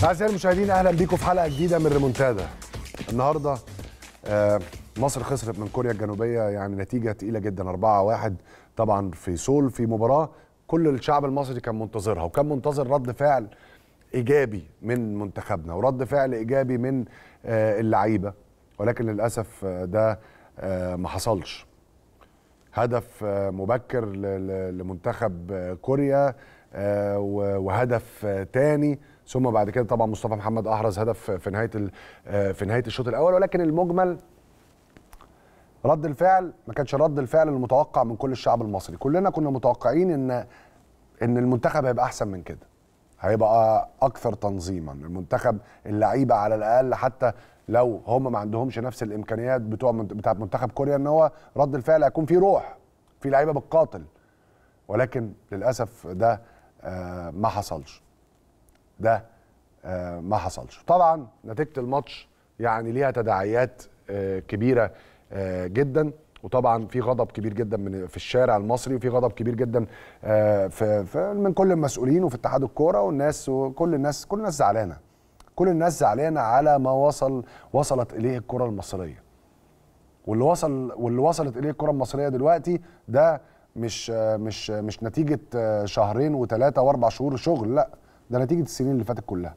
أعزائي المشاهدين أهلا بيكم في حلقة جديدة من ريمونتادا النهاردة آه، مصر خسرت من كوريا الجنوبية يعني نتيجة تقيلة جدا 4-1 طبعا في سول في مباراة كل الشعب المصري كان منتظرها وكان منتظر رد فعل إيجابي من منتخبنا ورد فعل إيجابي من آه، اللعيبة ولكن للأسف آه، ده آه، ما حصلش هدف آه، مبكر ل- ل- لمنتخب آه، كوريا آه، و- وهدف آه، تاني ثم بعد كده طبعا مصطفى محمد احرز هدف في نهايه ال- آه، في نهايه الشوط الاول ولكن المجمل رد الفعل ما كانش رد الفعل المتوقع من كل الشعب المصري كلنا كنا متوقعين ان ان المنتخب هيبقى احسن من كده هيبقى اكثر تنظيما المنتخب اللعيبه على الاقل حتى لو هم ما عندهمش نفس الامكانيات بتوع بتاع منتخب كوريا ان هو رد الفعل هيكون فيه روح في لعيبه بتقاتل ولكن للاسف ده آه، ما حصلش ده آه، ما حصلش طبعا نتيجه الماتش يعني ليها تداعيات آه، كبيره آه، جدا وطبعا في غضب كبير جدا من في الشارع المصري وفي غضب كبير جدا آه، في في- من كل المسؤولين وفي اتحاد الكوره والناس وكل الناس كل الناس زعلانه كل الناس زعلانه على ما وصل وصلت اليه الكره المصريه واللي وصل واللي وصلت اليه الكره المصريه دلوقتي ده مش آه، مش مش نتيجه آه، شهرين وثلاثه واربع شهور شغل لا ده نتيجه السنين اللي فاتت كلها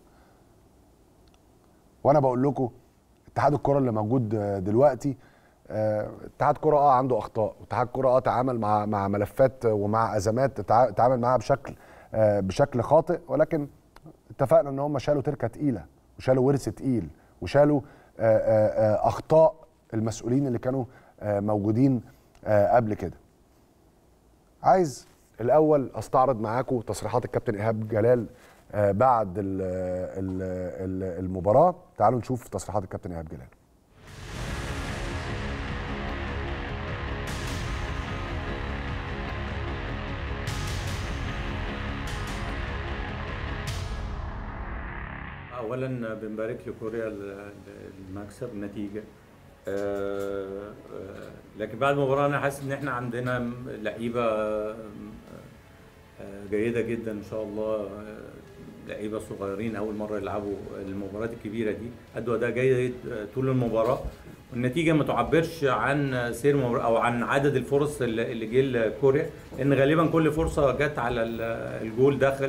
وانا بقول لكم اتحاد الكره اللي موجود آه، دلوقتي آه، اتحاد كره اه عنده اخطاء اتحاد كره اه تعامل مع مع ملفات ومع ازمات تع- تعامل معاها بشكل آه، بشكل خاطئ ولكن اتفقنا ان هم شالوا تركه تقيله وشالوا ورث تقيل وشالوا آه، آه، آه، اخطاء المسؤولين اللي كانوا آه، موجودين آه، قبل كده عايز الاول استعرض معاكم تصريحات الكابتن ايهاب جلال آه، بعد ال- ال- ال- المباراه تعالوا نشوف تصريحات الكابتن ايهاب جلال اولا بنبارك لكوريا ال- ال- المكسب النتيجه آه، آه، لكن بعد المباراه انا حاسس ان احنا عندنا لعيبه آه، آه، جيده جدا ان شاء الله آه، لعيبه صغيرين اول مره يلعبوا المباريات الكبيره دي ادوا اداء جيد آه، طول المباراه والنتيجه ما تعبرش عن سير المباراة او عن عدد الفرص اللي اللي جه لكوريا لان غالبا كل فرصه جت على ال- الجول دخل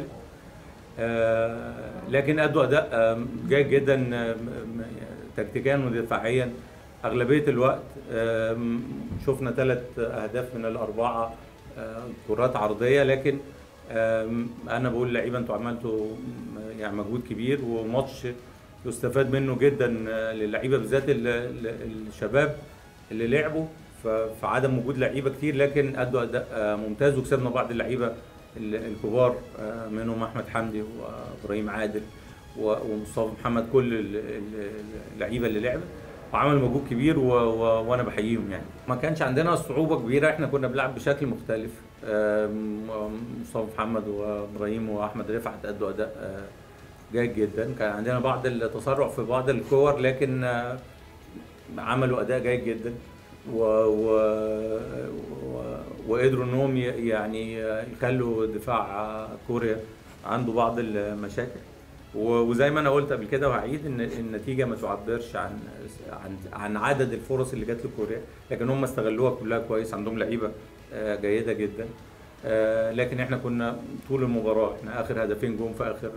آه، لكن ادوا اداء آه، جيد جدا آه، م- م- تكتيكيا ودفاعيا اغلبيه الوقت آه، شفنا ثلاث اهداف من الاربعه آه، كرات عرضيه لكن آه، انا بقول لعيبه انتوا عملتوا م- يعني مجهود كبير وماتش يستفاد منه جدا آه، للعيبه بالذات ال- ال- الشباب اللي لعبوا ف- في عدم وجود لعيبه كتير لكن ادوا اداء آه، ممتاز وكسبنا بعض اللعيبه ال- الكبار آه، منهم احمد حمدي وابراهيم عادل و- ومصطفى محمد كل ال- ال- اللعيبه اللي لعبت وعملوا مجهود كبير و... و... وانا بحييهم يعني ما كانش عندنا صعوبه كبيره احنا كنا بنلعب بشكل مختلف آم، مصطفى محمد وابراهيم واحمد رفعت ادوا اداء آه، جيد جدا كان عندنا بعض التسرع في بعض الكور لكن آه، عملوا اداء جيد جدا و... و... و... وقدروا انهم ي- يعني يخلوا دفاع كوريا عنده بعض المشاكل و- وزي ما انا قلت قبل كده وهعيد ان النتيجه ما تعبرش عن عن عن عدد الفرص اللي جت لكوريا لكن هم استغلوها كلها كويس عندهم لعيبه آه، جيده جدا آه، لكن احنا كنا طول المباراه احنا اخر هدفين جم في اخر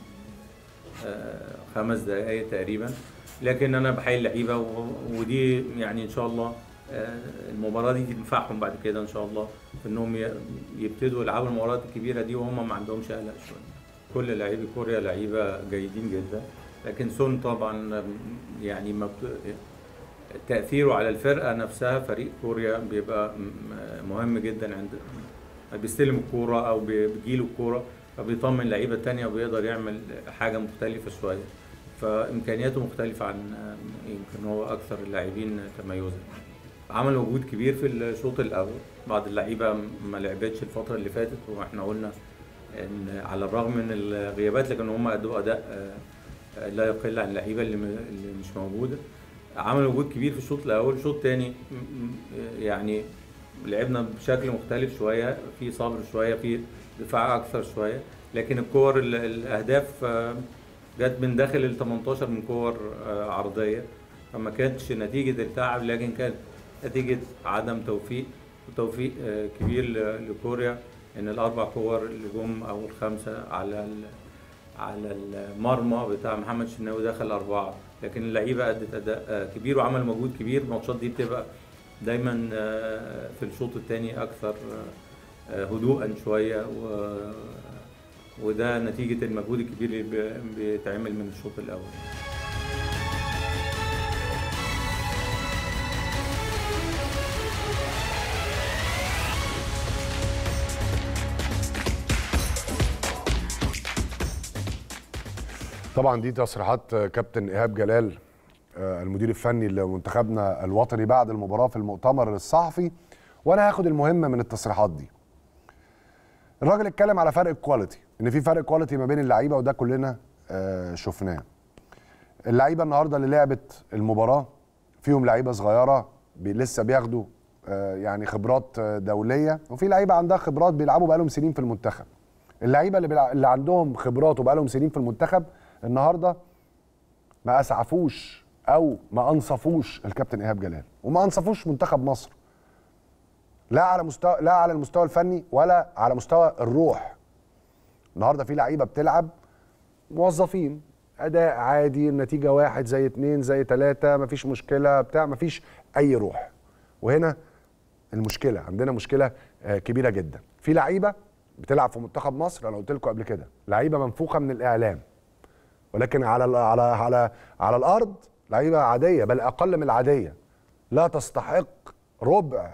آه، خمس دقائق تقريبا لكن انا بحيي اللعيبه و- ودي يعني ان شاء الله آه، المباراه دي تنفعهم بعد كده ان شاء الله في انهم ي- يبتدوا يلعبوا المباريات الكبيره دي وهم ما عندهمش قلق شويه كل لاعبي كوريا لعيبه جيدين جدا لكن سون طبعا يعني ما بت... تاثيره على الفرقه نفسها فريق كوريا بيبقى م- مهم جدا عند بيستلم الكوره او بي- بيجيله الكوره فبيطمن اللعيبه التانية وبيقدر يعمل حاجه مختلفه شويه فامكانياته مختلفه عن يمكن هو اكثر اللاعبين تميزا عمل مجهود كبير في الشوط الاول بعض اللعيبه ما لعبتش الفتره اللي فاتت واحنا قلنا ان على الرغم من الغيابات لكن هم ادوا اداء آه، آه، لا يقل عن اللعيبه اللي م- اللي مش موجوده عملوا مجهود كبير في الشوط الاول الشوط الثاني يعني لعبنا بشكل مختلف شويه في صبر شويه في دفاع اكثر شويه لكن الكور ال- الاهداف آه، جت من داخل ال 18 من كور آه، عرضيه فما كانتش نتيجه التعب لكن كانت نتيجه عدم توفيق وتوفيق آه، كبير ل- لكوريا ان الاربع كور اللي جم او الخمسه على ال- على المرمى بتاع محمد شناوي دخل اربعه لكن اللعيبه ادت اداء آه، كبير وعمل مجهود كبير الماتشات دي بتبقى دايما آه، في الشوط الثاني اكثر آه، آه، هدوءا شويه و وده نتيجه المجهود الكبير اللي بي- بيتعمل من الشوط الاول طبعا دي تصريحات كابتن ايهاب جلال آه، المدير الفني لمنتخبنا الوطني بعد المباراه في المؤتمر الصحفي وانا هاخد المهم من التصريحات دي الراجل اتكلم على فرق الكواليتي ان في فرق كواليتي ما بين اللعيبه وده كلنا آه، شفناه اللعيبه النهارده اللي لعبت المباراه فيهم لعيبه صغيره بي لسه بياخدوا آه، يعني خبرات آه، دوليه وفي لعيبه عندها خبرات بيلعبوا بقالهم سنين في المنتخب اللعيبه اللي, بيلع... اللي عندهم خبرات وبقالهم سنين في المنتخب النهارده ما اسعفوش او ما انصفوش الكابتن ايهاب جلال وما انصفوش منتخب مصر لا على مستوى لا على المستوى الفني ولا على مستوى الروح النهارده في لعيبه بتلعب موظفين اداء عادي النتيجه واحد زي اتنين زي تلاته مفيش مشكله بتاع مفيش اي روح وهنا المشكله عندنا مشكله آه، كبيره جدا في لعيبه بتلعب في منتخب مصر انا قلت لكم قبل كده لعيبه منفوخه من الاعلام ولكن على ال- على على على الارض لعيبه عاديه بل اقل من العاديه لا تستحق ربع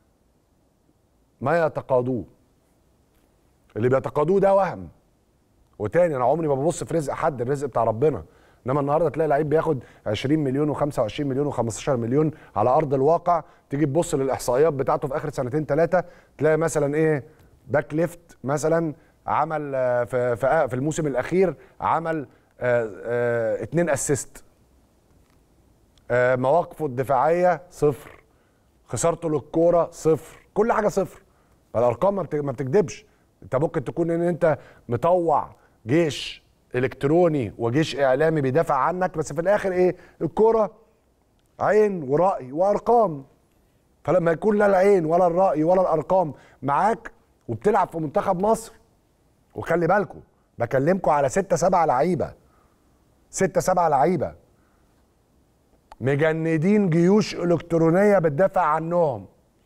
ما يتقاضوه اللي بيتقاضوه ده وهم وتاني انا عمري ما ببص في رزق حد الرزق بتاع ربنا انما النهارده تلاقي لعيب بياخد 20 مليون و25 مليون و15 مليون على ارض الواقع تيجي تبص للاحصائيات بتاعته في اخر سنتين ثلاثه تلاقي مثلا ايه باك ليفت مثلا عمل آه، في في في الموسم الاخير عمل آه، آه، اتنين اسيست آه، مواقفه الدفاعيه صفر خسارته للكوره صفر كل حاجه صفر الارقام ما بت- ما بتكذبش انت ممكن تكون ان انت مطوع جيش الكتروني وجيش اعلامي بيدافع عنك بس في الاخر ايه الكوره عين وراي وارقام فلما يكون لا العين ولا الراي ولا الارقام معاك وبتلعب في منتخب مصر وخلي بالكم بكلمكم على ستة سبعة لعيبة ستة سبعة لعيبة مجندين جيوش إلكترونية بتدافع عنهم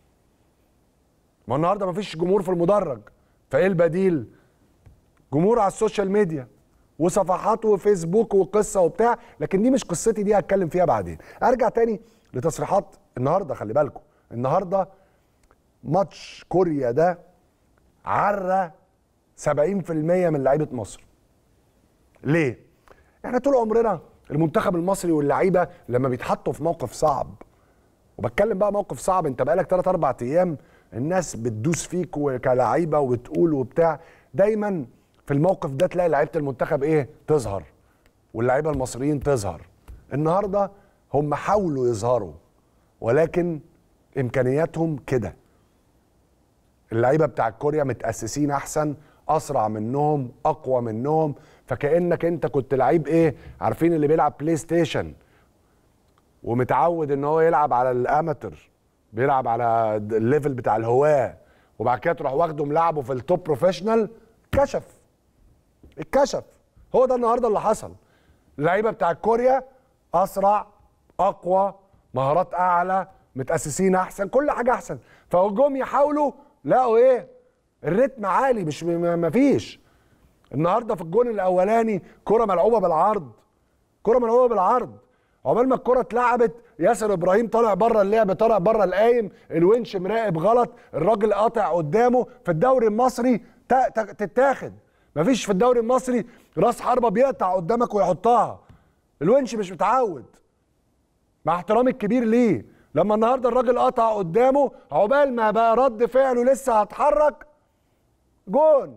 ما النهارده مفيش جمهور في المدرج فايه البديل؟ جمهور على السوشيال ميديا وصفحات وفيسبوك وقصه وبتاع لكن دي مش قصتي دي هتكلم فيها بعدين ارجع تاني لتصريحات النهارده خلي بالكم النهارده ماتش كوريا ده عرى 70% من لعيبه مصر ليه احنا طول عمرنا المنتخب المصري واللعيبه لما بيتحطوا في موقف صعب وبتكلم بقى موقف صعب انت بقالك 3 4 ايام الناس بتدوس فيك كلعيبه وتقول وبتاع دايما في الموقف ده تلاقي لعيبه المنتخب ايه تظهر واللعيبه المصريين تظهر النهارده هم حاولوا يظهروا ولكن امكانياتهم كده اللعيبه بتاع كوريا متاسسين احسن اسرع منهم اقوى منهم فكانك انت كنت لعيب ايه عارفين اللي بيلعب بلاي ستيشن ومتعود ان هو يلعب على الاماتر بيلعب على الليفل بتاع الهواه وبعد كده تروح واخده ملعبه في التوب بروفيشنال كشف اتكشف هو ده النهارده اللي حصل اللعيبه بتاع كوريا اسرع اقوى مهارات اعلى متاسسين احسن كل حاجه احسن فجم يحاولوا لقوا ايه الريتم عالي مش م- مفيش النهارده في الجون الاولاني كره ملعوبه بالعرض كره ملعوبه بالعرض عقبال ما الكره اتلعبت ياسر ابراهيم طالع بره اللعب طالع بره القايم الونش مراقب غلط الراجل قاطع قدامه في الدوري المصري تا- تا- تتاخد مفيش في الدوري المصري راس حربه بيقطع قدامك ويحطها الونش مش متعود مع احترامي الكبير ليه لما النهارده الراجل قطع قدامه عقبال ما بقى رد فعله لسه هتحرك جون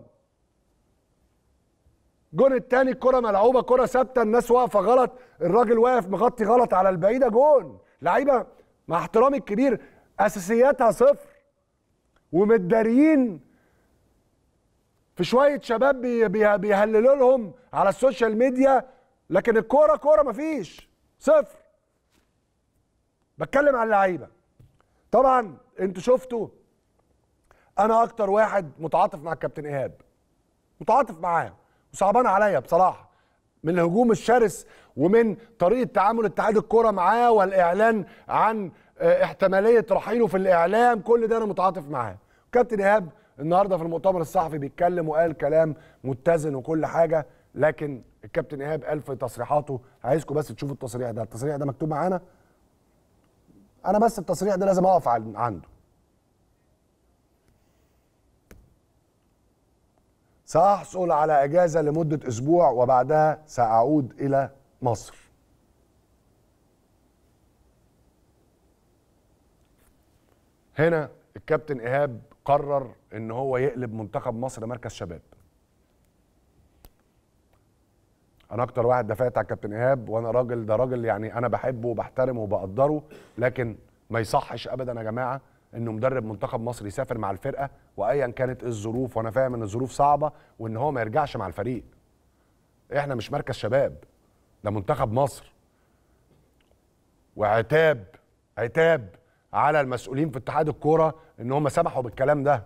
جون التاني الكرة ملعوبة كرة ثابتة الناس واقفة غلط الراجل واقف مغطي غلط على البعيدة جون لعيبة مع احترامي الكبير أساسياتها صفر ومتداريين في شوية شباب بي- بي- بيهللوا لهم على السوشيال ميديا لكن الكوره كوره مفيش صفر بتكلم عن اللعيبه طبعا انتوا شفتوا انا اكتر واحد متعاطف مع الكابتن ايهاب متعاطف معاه وصعبان عليا بصراحه من الهجوم الشرس ومن طريقه تعامل اتحاد الكره معاه والاعلان عن اه، احتماليه رحيله في الاعلام كل ده انا متعاطف معاه كابتن ايهاب النهارده في المؤتمر الصحفي بيتكلم وقال كلام متزن وكل حاجه لكن الكابتن ايهاب قال في تصريحاته عايزكم بس تشوفوا التصريح ده التصريح ده مكتوب معانا انا بس التصريح ده لازم اقف عن- عنده سأحصل على إجازة لمدة أسبوع وبعدها سأعود إلى مصر هنا الكابتن إيهاب قرر إن هو يقلب منتخب مصر مركز شباب انا اكتر واحد دفعت على الكابتن ايهاب وانا راجل ده راجل يعني انا بحبه وبحترمه وبقدره لكن ما يصحش ابدا يا جماعه انه مدرب منتخب مصر يسافر مع الفرقه وايا كانت إيه الظروف وانا فاهم ان الظروف صعبه وان هو ما يرجعش مع الفريق احنا مش مركز شباب ده منتخب مصر وعتاب عتاب على المسؤولين في اتحاد الكوره ان هم سمحوا بالكلام ده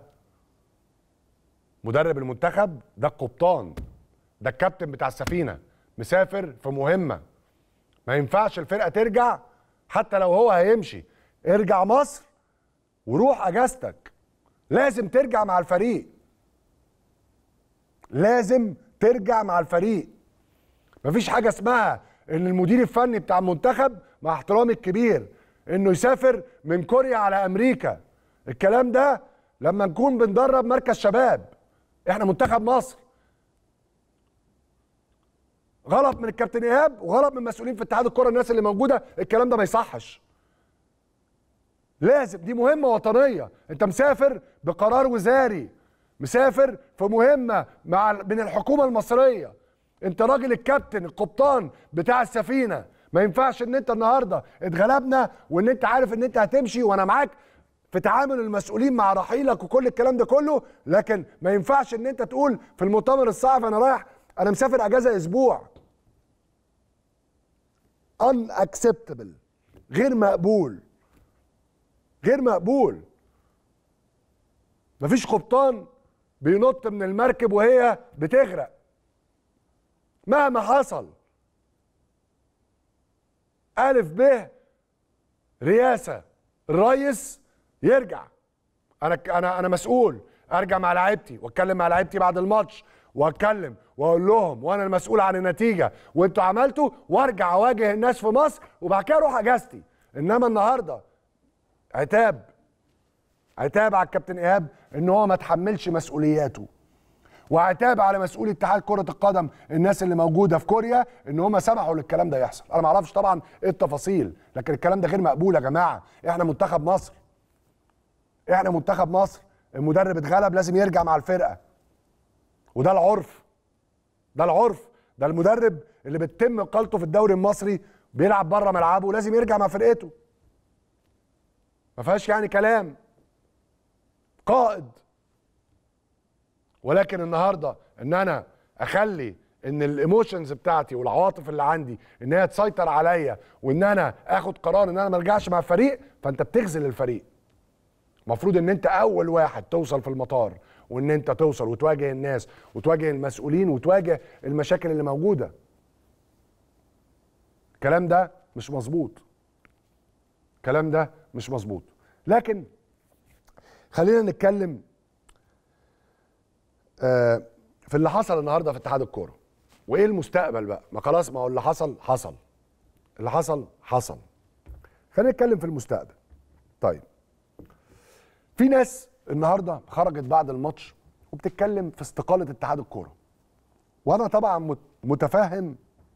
مدرب المنتخب ده القبطان ده الكابتن بتاع السفينه مسافر في مهمه ما ينفعش الفرقه ترجع حتى لو هو هيمشي ارجع مصر وروح اجازتك لازم ترجع مع الفريق لازم ترجع مع الفريق مفيش حاجه اسمها ان المدير الفني بتاع المنتخب مع احترامي الكبير انه يسافر من كوريا على امريكا الكلام ده لما نكون بندرب مركز شباب احنا منتخب مصر غلط من الكابتن ايهاب وغلط من مسؤولين في اتحاد الكره الناس اللي موجوده الكلام ده ما يصحش لازم دي مهمه وطنيه انت مسافر بقرار وزاري مسافر في مهمه مع من الحكومه المصريه انت راجل الكابتن القبطان بتاع السفينه ما ينفعش ان انت النهارده اتغلبنا وان انت عارف ان انت هتمشي وانا معاك في تعامل المسؤولين مع رحيلك وكل الكلام ده كله لكن ما ينفعش ان انت تقول في المؤتمر الصحفي انا رايح انا مسافر اجازه اسبوع unacceptable غير مقبول غير مقبول مفيش قبطان بينط من المركب وهي بتغرق مهما حصل ألف ب رئاسة الريس يرجع انا انا انا مسؤول ارجع مع لعيبتي واتكلم مع لعيبتي بعد الماتش واتكلم واقول لهم وانا المسؤول عن النتيجه وانتوا عملتوا وارجع اواجه الناس في مصر وبعد كده اروح اجازتي انما النهارده عتاب عتاب على الكابتن ايهاب ان هو ما تحملش مسؤولياته وعتاب على مسؤول اتحاد كره القدم الناس اللي موجوده في كوريا ان هم سمحوا للكلام ده يحصل انا ما اعرفش طبعا ايه التفاصيل لكن الكلام ده غير مقبول يا جماعه احنا منتخب مصر احنا منتخب مصر المدرب اتغلب لازم يرجع مع الفرقه وده العرف ده العرف ده المدرب اللي بتتم اقالته في الدوري المصري بيلعب بره ملعبه لازم يرجع مع فرقته ما فيهاش يعني كلام قائد ولكن النهارده ان انا اخلي ان الايموشنز بتاعتي والعواطف اللي عندي ان هي تسيطر عليا وان انا اخد قرار ان انا ما ارجعش مع الفريق فانت بتخذل الفريق المفروض ان انت اول واحد توصل في المطار وان انت توصل وتواجه الناس وتواجه المسؤولين وتواجه المشاكل اللي موجوده الكلام ده مش مظبوط الكلام ده مش مظبوط لكن خلينا نتكلم آه، في اللي حصل النهارده في اتحاد الكوره وايه المستقبل بقى ما خلاص ما هو اللي حصل حصل اللي حصل حصل خلينا نتكلم في المستقبل طيب في ناس النهارده خرجت بعد الماتش وبتتكلم في استقاله اتحاد الكوره وانا طبعا مت- متفهم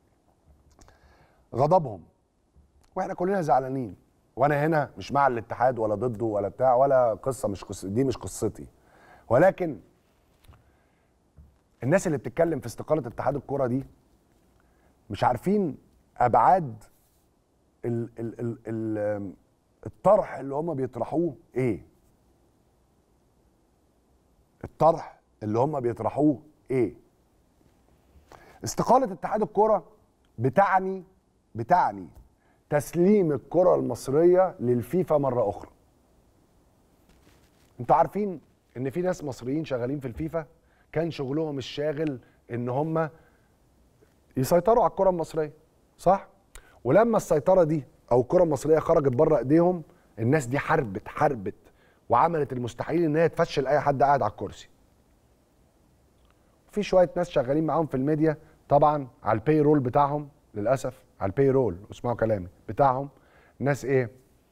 غضبهم واحنا كلنا زعلانين وانا هنا مش مع الاتحاد ولا ضده ولا بتاع ولا قصه مش قصة دي مش قصتي ولكن الناس اللي بتتكلم في استقاله اتحاد الكوره دي مش عارفين ابعاد ال ال ال ال الطرح اللي هم بيطرحوه ايه الطرح اللي هم بيطرحوه ايه استقاله اتحاد الكوره بتعني بتعني تسليم الكره المصريه للفيفا مره اخرى انتوا عارفين ان في ناس مصريين شغالين في الفيفا كان شغلهم الشاغل ان هم يسيطروا على الكره المصريه صح ولما السيطره دي او الكره المصريه خرجت بره ايديهم الناس دي حربت حربت وعملت المستحيل ان هي تفشل اي حد قاعد على الكرسي في شويه ناس شغالين معاهم في الميديا طبعا على الباي رول بتاعهم للاسف على الباي رول اسمعوا كلامي بتاعهم ناس ايه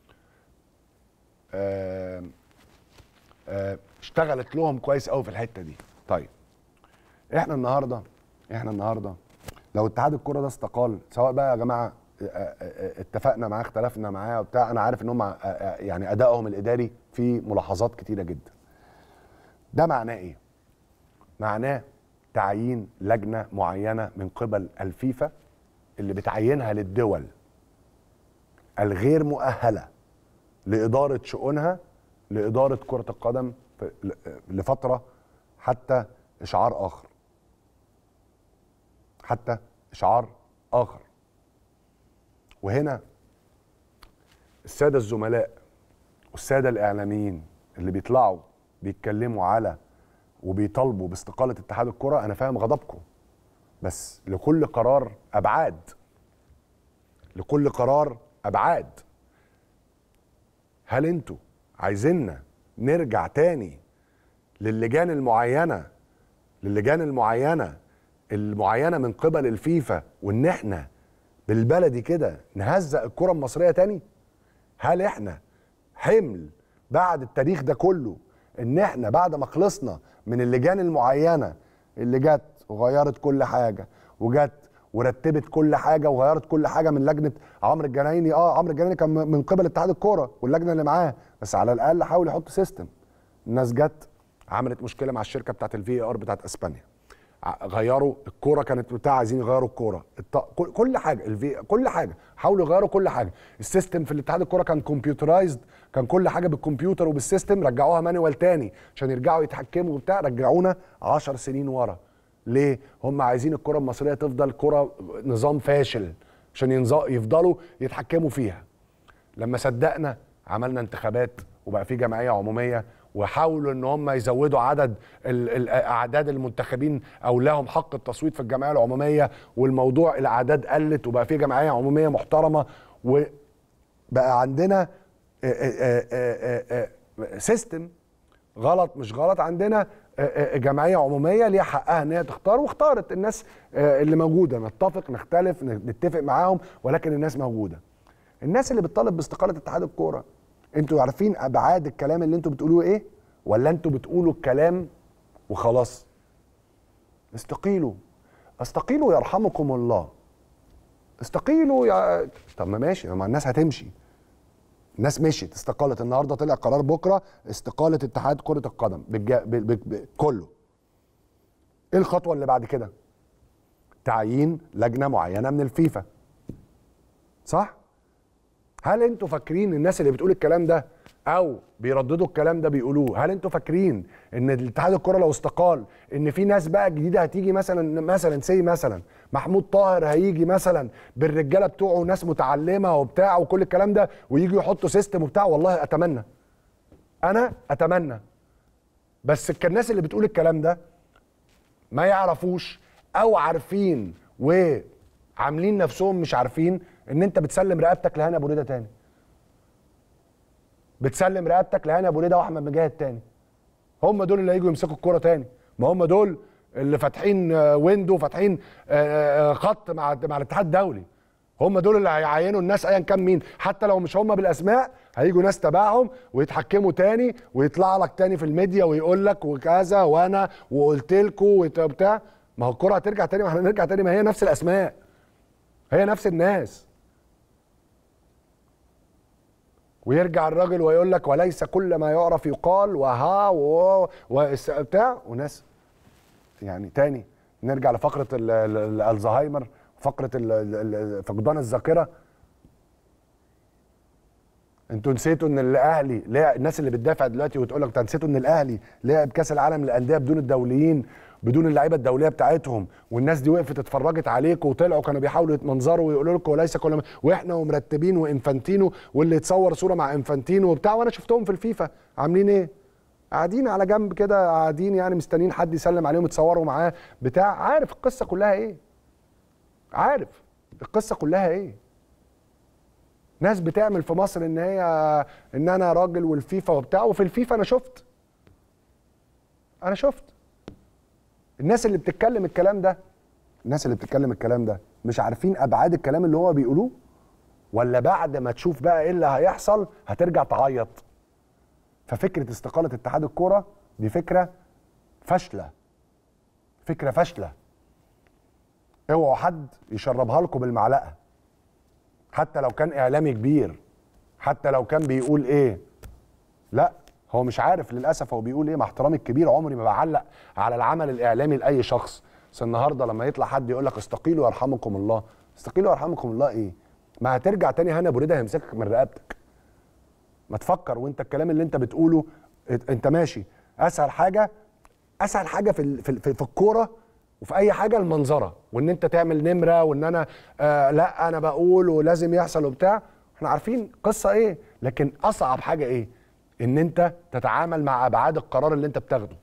آه آه اشتغلت لهم كويس قوي في الحته دي طيب احنا النهارده احنا النهارده لو اتحاد الكره ده استقال سواء بقى يا جماعه آه، آه، آه، اتفقنا معاه اختلفنا معاه وبتاع انا عارف ان هم آه، آه، يعني ادائهم الاداري في ملاحظات كتيره جدا ده معناه ايه معناه تعيين لجنه معينه من قبل الفيفا اللي بتعينها للدول الغير مؤهله لاداره شؤونها لاداره كره القدم في- ل- لفتره حتى اشعار اخر حتى اشعار اخر وهنا الساده الزملاء والساده الاعلاميين اللي بيطلعوا بيتكلموا على وبيطالبوا باستقاله اتحاد الكره انا فاهم غضبكم بس لكل قرار ابعاد لكل قرار ابعاد هل انتوا عايزيننا نرجع تاني للجان المعينه للجان المعينه المعينه من قبل الفيفا وان احنا بالبلدي كده نهزق الكره المصريه تاني هل احنا حمل بعد التاريخ ده كله ان احنا بعد ما خلصنا من اللجان المعينه اللي جت وغيرت كل حاجه وجت ورتبت كل حاجه وغيرت كل حاجه من لجنه عمرو الجنايني اه عمرو الجنايني كان من قبل اتحاد الكوره واللجنه اللي معاه بس على الاقل حاول يحط سيستم الناس جت عملت مشكله مع الشركه بتاعت الفي ار بتاعت اسبانيا ع- غيروا الكوره كانت بتاع عايزين يغيروا الكوره الط- كل- كل حاجه الفي كل حاجه حاولوا يغيروا كل حاجه السيستم في الاتحاد الكوره كان كمبيوترايزد كان كل حاجه بالكمبيوتر وبالسيستم رجعوها مانوال تاني عشان يرجعوا يتحكموا وبتاع رجعونا 10 سنين ورا ليه هم عايزين الكره المصريه تفضل كره نظام فاشل عشان ينظ- يفضلوا يتحكموا فيها لما صدقنا عملنا انتخابات وبقى في جمعيه عموميه وحاولوا ان هم يزودوا عدد ال- ال- اعداد المنتخبين او لهم حق التصويت في الجمعيه العموميه والموضوع الاعداد قلت وبقى في جمعيه عموميه محترمه وبقى عندنا آه، آه، آه، آه، آه، سيستم غلط مش غلط عندنا آه، آه، جمعيه عموميه ليها حقها ان هي تختار واختارت الناس آه، اللي موجوده نتفق نختلف نتفق معاهم ولكن الناس موجوده الناس اللي بتطالب باستقاله اتحاد الكوره انتوا عارفين ابعاد الكلام اللي انتوا بتقولوه ايه ولا انتوا بتقولوا الكلام وخلاص استقيلوا استقيلوا يرحمكم الله استقيلوا يا طب ما ماشي ما الناس هتمشي الناس مشيت استقالت النهارده طلع قرار بكره استقاله اتحاد كره القدم بالجا... ب... ب... ب... كله ايه الخطوه اللي بعد كده تعيين لجنه معينه من الفيفا صح هل انتوا فاكرين الناس اللي بتقول الكلام ده او بيرددوا الكلام ده بيقولوه هل انتوا فاكرين ان الاتحاد الكره لو استقال ان في ناس بقى جديده هتيجي مثلا مثلا سي مثلا محمود طاهر هيجي مثلا بالرجاله بتوعه ناس متعلمه وبتاع وكل الكلام ده ويجوا يحطوا سيستم وبتاع والله اتمنى انا اتمنى بس كان الناس اللي بتقول الكلام ده ما يعرفوش او عارفين وعاملين نفسهم مش عارفين ان انت بتسلم رقبتك لهاني ابو ريده تاني بتسلم رقبتك لهاني ابو ريده واحمد مجاهد تاني هم دول اللي هيجوا يمسكوا الكوره تاني ما هم دول اللي فاتحين آه، ويندو فاتحين آه، آه، خط مع مع الاتحاد الدولي هم دول اللي هيعينوا الناس ايا كان مين حتى لو مش هم بالاسماء هيجوا ناس تبعهم ويتحكموا تاني ويطلع لك تاني في الميديا ويقول لك وكذا وانا وقلت لكم وبتاع ما هو الكوره هترجع تاني ما احنا هنرجع تاني ما هي نفس الاسماء هي نفس الناس ويرجع الراجل ويقول لك وليس كل ما يعرف يقال وها و وس- بتاع وناس يعني تاني نرجع لفقره ال- ال- ال- الزهايمر فقره ال- ال- ال- فقدان الذاكره انتوا نسيتوا ان الاهلي لعب الناس اللي بتدافع دلوقتي وتقول لك انت نسيتوا ان الاهلي لعب كاس العالم للانديه بدون الدوليين بدون اللعيبه الدوليه بتاعتهم والناس دي وقفت اتفرجت عليكم وطلعوا كانوا بيحاولوا يتمنظروا ويقولوا لكم وليس كل ما واحنا ومرتبين وانفانتينو واللي يتصور صوره مع انفانتينو وبتاع وانا شفتهم في الفيفا عاملين ايه؟ قاعدين على جنب كده قاعدين يعني مستنيين حد يسلم عليهم يتصوروا معاه بتاع عارف القصه كلها ايه؟ عارف القصه كلها ايه؟ ناس بتعمل في مصر ان هي ان انا راجل والفيفا وبتاع وفي الفيفا انا شفت انا شفت الناس اللي بتتكلم الكلام ده الناس اللي بتتكلم الكلام ده مش عارفين ابعاد الكلام اللي هو بيقولوه ولا بعد ما تشوف بقى ايه اللي هيحصل هترجع تعيط ففكره استقاله اتحاد الكوره دي فكره فاشله فكره فاشله اوعوا حد يشربها لكم بالمعلقه حتى لو كان اعلامي كبير حتى لو كان بيقول ايه لا هو مش عارف للاسف هو بيقول ايه مع احترامي الكبير عمري ما بعلق على العمل الاعلامي لاي شخص بس النهارده لما يطلع حد يقول لك استقيلوا يرحمكم الله استقيلوا يرحمكم الله ايه ما هترجع تاني هنا ابو ريده هيمسكك من رقبتك ما تفكر وانت الكلام اللي انت بتقوله ات- انت ماشي اسهل حاجه اسهل حاجه في ال- في, ال- في, في الكوره وفي اي حاجه المنظره وان انت تعمل نمره وان انا آه لا انا بقول ولازم يحصل وبتاع احنا عارفين قصه ايه لكن اصعب حاجه ايه ان انت تتعامل مع ابعاد القرار اللي انت بتاخده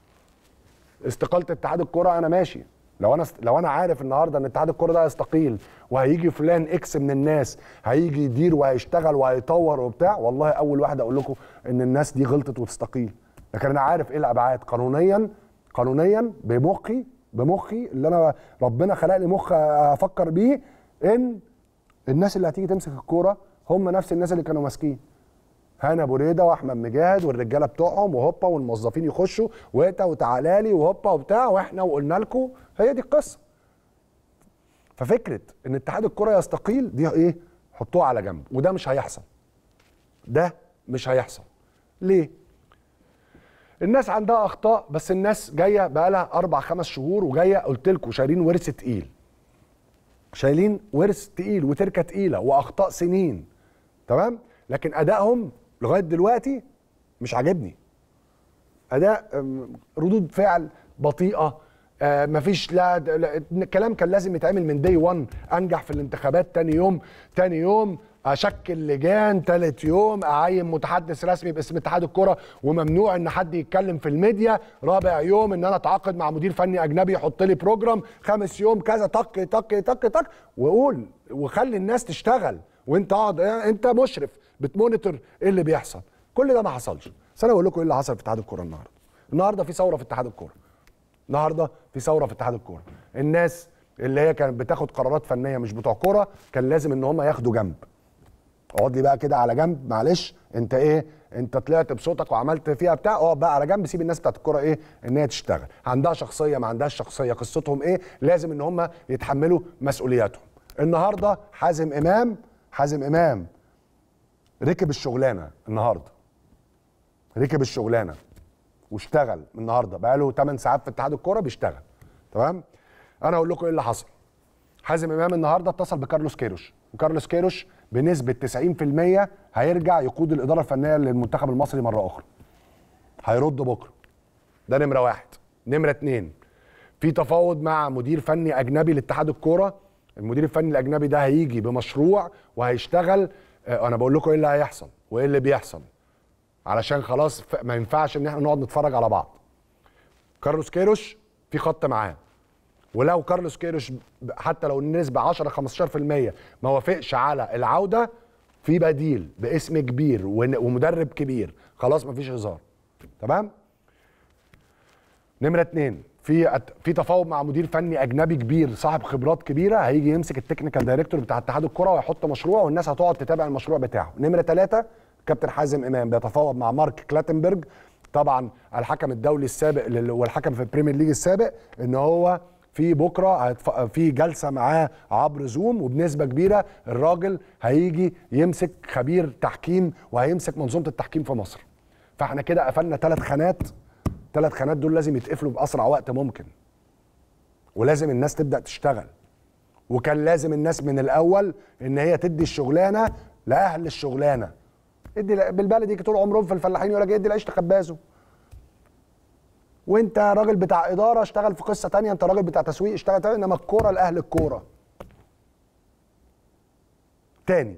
استقاله اتحاد الكره انا ماشي لو انا لو انا عارف النهارده ان اتحاد الكره ده هيستقيل وهيجي فلان اكس من الناس هيجي يدير وهيشتغل وهيطور وبتاع والله اول واحد اقول لكم ان الناس دي غلطت وتستقيل لكن انا عارف ايه الابعاد قانونيا قانونيا بمخي بمخي اللي انا ربنا خلق لي مخ افكر بيه ان الناس اللي هتيجي تمسك الكوره هم نفس الناس اللي كانوا ماسكين هنا ابو ريده واحمد مجاهد والرجاله بتوعهم وهوبا والموظفين يخشوا واتا وتعالى لي وهوبا وبتاع واحنا وقلنا لكم هي دي القصه ففكره ان اتحاد الكره يستقيل دي ايه حطوها على جنب وده مش هيحصل ده مش هيحصل ليه الناس عندها اخطاء بس الناس جايه بقى لها اربع خمس شهور وجايه قلت لكم شايلين ورث تقيل شايلين ورث تقيل وتركه تقيله واخطاء سنين تمام لكن ادائهم لغايه دلوقتي مش عاجبني اداء أم، ردود فعل بطيئه آه مفيش لا, لا الكلام كان لازم يتعمل من دي 1 انجح في الانتخابات تاني يوم تاني يوم اشكل لجان تالت يوم اعين متحدث رسمي باسم اتحاد الكره وممنوع ان حد يتكلم في الميديا رابع يوم ان انا اتعاقد مع مدير فني اجنبي يحط لي بروجرام خامس يوم كذا طق طق طق طق وقول وخلي الناس تشتغل وانت اقعد انت مشرف بتمونيتور ايه اللي بيحصل كل ده ما حصلش بس انا اقول لكم ايه اللي حصل في اتحاد الكوره النهارده النهارده في ثوره في اتحاد الكوره النهارده في ثوره في اتحاد الكوره الناس اللي هي كانت بتاخد قرارات فنيه مش بتوع كوره كان لازم ان هم ياخدوا جنب اقعد لي بقى كده على جنب معلش انت ايه انت طلعت بصوتك وعملت فيها بتاع اقعد بقى على جنب سيب الناس بتاعت الكوره ايه ان هي تشتغل عندها شخصيه ما عندهاش شخصيه قصتهم ايه لازم ان هم يتحملوا مسؤولياتهم النهارده حازم امام حازم امام ركب الشغلانه النهارده ركب الشغلانه واشتغل النهارده بقى له 8 ساعات في اتحاد الكوره بيشتغل تمام انا اقول لكم ايه اللي حصل حازم امام النهارده اتصل بكارلوس كيروش وكارلوس كيروش بنسبه 90% هيرجع يقود الاداره الفنيه للمنتخب المصري مره اخرى هيرد بكره ده نمره واحد نمره اتنين في تفاوض مع مدير فني اجنبي لاتحاد الكوره المدير الفني الاجنبي ده هيجي بمشروع وهيشتغل آه، انا بقول لكم ايه اللي هيحصل وايه اللي بيحصل علشان خلاص ف- ما ينفعش ان احنا نقعد نتفرج على بعض كارلوس كيروش في خط معاه ولو كارلوس كيروش ب- حتى لو النسبه 10 15% ما وافقش على العوده في بديل باسم كبير ون- ومدرب كبير خلاص مفيش هزار تمام نمره اتنين في أت- في تفاوض مع مدير فني اجنبي كبير صاحب خبرات كبيره هيجي يمسك التكنيكال دايركتور بتاع اتحاد الكره ويحط مشروع والناس هتقعد تتابع المشروع بتاعه نمره ثلاثة كابتن حازم امام بيتفاوض مع مارك كلاتنبرج طبعا الحكم الدولي السابق لل- والحكم في البريمير ليج السابق ان هو في بكره هيتف... في جلسه معاه عبر زوم وبنسبه كبيره الراجل هيجي يمسك خبير تحكيم وهيمسك منظومه التحكيم في مصر فاحنا كده قفلنا ثلاث خانات ثلاث خانات دول لازم يتقفلوا باسرع وقت ممكن ولازم الناس تبدا تشتغل وكان لازم الناس من الاول ان هي تدي الشغلانه لاهل الشغلانه ادي بالبلدي طول عمرهم في الفلاحين يقول لك ادي العيش لخبازه وانت راجل بتاع اداره اشتغل في قصه تانية انت راجل بتاع تسويق اشتغل تانية انما الكوره لاهل الكوره تاني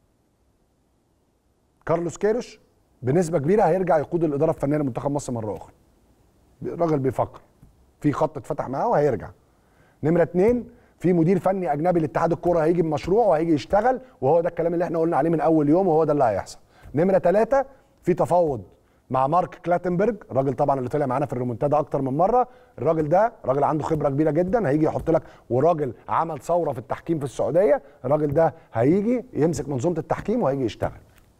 كارلوس كيروش بنسبه كبيره هيرجع يقود الاداره الفنيه لمنتخب مصر مره اخرى راجل بيفكر في خط اتفتح معاه وهيرجع نمره اتنين في مدير فني اجنبي لاتحاد الكوره هيجي بمشروع وهيجي يشتغل وهو ده الكلام اللي احنا قلنا عليه من اول يوم وهو ده اللي هيحصل نمره ثلاثة في تفاوض مع مارك كلاتنبرج الراجل طبعا اللي طلع معانا في الريمونتادا اكتر من مره الراجل ده راجل عنده خبره كبيره جدا هيجي يحط لك وراجل عمل ثوره في التحكيم في السعوديه الراجل ده هيجي يمسك منظومه التحكيم وهيجي يشتغل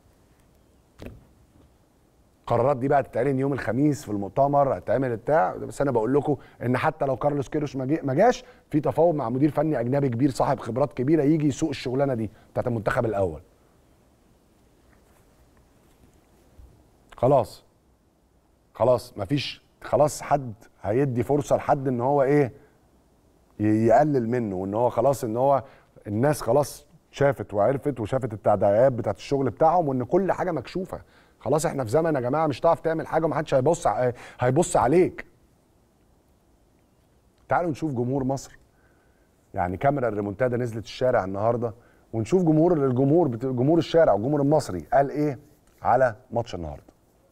القرارات دي بقى تتعلن يوم الخميس في المؤتمر هتعمل بتاع بس انا بقول لكم ان حتى لو كارلوس كيروش ما جي- ما جاش في تفاوض مع مدير فني اجنبي كبير صاحب خبرات كبيره يجي يسوق الشغلانه دي بتاعت المنتخب الاول خلاص خلاص مفيش خلاص حد هيدي فرصه لحد ان هو ايه ي- يقلل منه وان هو خلاص ان هو الناس خلاص شافت وعرفت وشافت التداعيات بتاعت الشغل بتاعهم وان كل حاجه مكشوفه خلاص احنا في زمن يا جماعه مش هتعرف تعمل حاجه ومحدش هيبص ع- هيبص عليك تعالوا نشوف جمهور مصر يعني كاميرا الريمونتادا نزلت الشارع النهارده ونشوف جمهور الجمهور بت- جمهور الشارع والجمهور المصري قال ايه على ماتش النهارده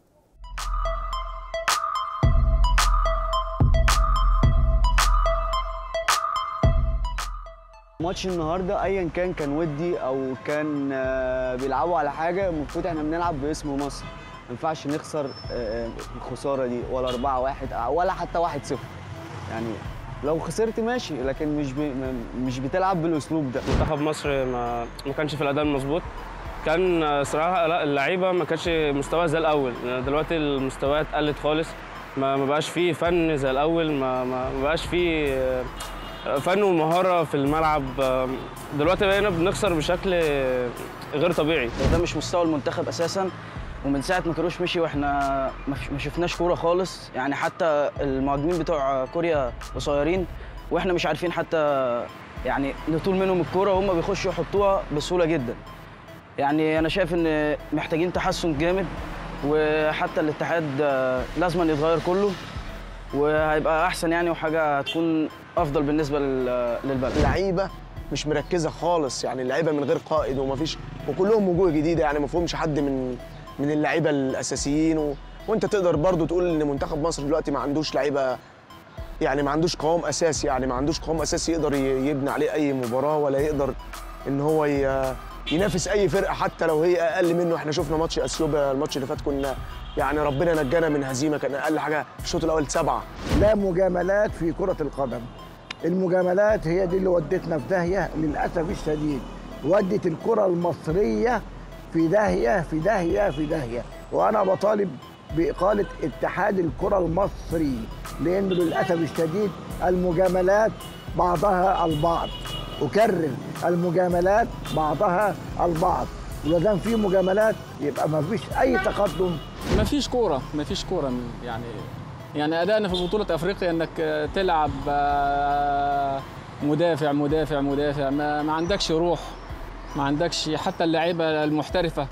ماتش النهارده ايا كان كان ودي او كان آه، بيلعبوا على حاجه المفروض احنا بنلعب باسم مصر ما ينفعش نخسر آه، الخساره دي ولا 4 1 ولا حتى 1 0 يعني لو خسرت ماشي لكن مش بي مش بتلعب بالاسلوب ده منتخب مصر ما ما كانش في الاداء المظبوط كان آه، صراحه لا اللعيبه ما كانش مستواها زي الاول دلوقتي المستويات قلت خالص ما ما بقاش فيه فن زي الاول ما ما ما بقاش فيه آه، فن ومهاره في الملعب آه، دلوقتي بقينا بنخسر بشكل آه، غير طبيعي ده مش مستوى المنتخب اساسا ومن ساعه ما كروش مشي واحنا ما ش- ما شفناش كوره خالص يعني حتى المهاجمين بتوع كوريا قصيرين واحنا مش عارفين حتى يعني نطول منهم الكوره وهم بيخشوا يحطوها بسهوله جدا يعني انا شايف ان محتاجين تحسن جامد وحتى الاتحاد آه، لازم يتغير كله وهيبقى احسن يعني وحاجه هتكون افضل بالنسبه لل- للبلد اللعيبه مش مركزه خالص يعني اللعيبه من غير قائد ومفيش وكلهم وجوه جديده يعني ما فيهمش حد من من اللعيبه الاساسيين و... وانت تقدر برضو تقول ان منتخب مصر دلوقتي ما عندوش لعيبه يعني ما عندوش قوام اساسي يعني ما عندوش قوام اساسي يقدر ي- يبني عليه اي مباراه ولا يقدر ان هو ي... ينافس اي فرقه حتى لو هي اقل منه احنا شفنا ماتش اثيوبيا الماتش اللي فات كنا يعني ربنا نجانا من هزيمه كان اقل حاجه في الشوط الاول سبعه لا مجاملات في كرة القدم المجاملات هي دي اللي ودتنا في داهية للأسف الشديد ودت الكرة المصرية في داهية في داهية في داهية وأنا بطالب بإقالة اتحاد الكرة المصري لأنه للأسف الشديد المجاملات بعضها البعض أكرر المجاملات بعضها البعض ولو دام في مجاملات يبقى ما فيش أي تقدم ما فيش كوره ما فيش كوره يعني يعني ادائنا في بطوله افريقيا انك آه، تلعب آه، مدافع مدافع مدافع ما, ما عندكش روح ما عندكش حتى اللعيبه المحترفه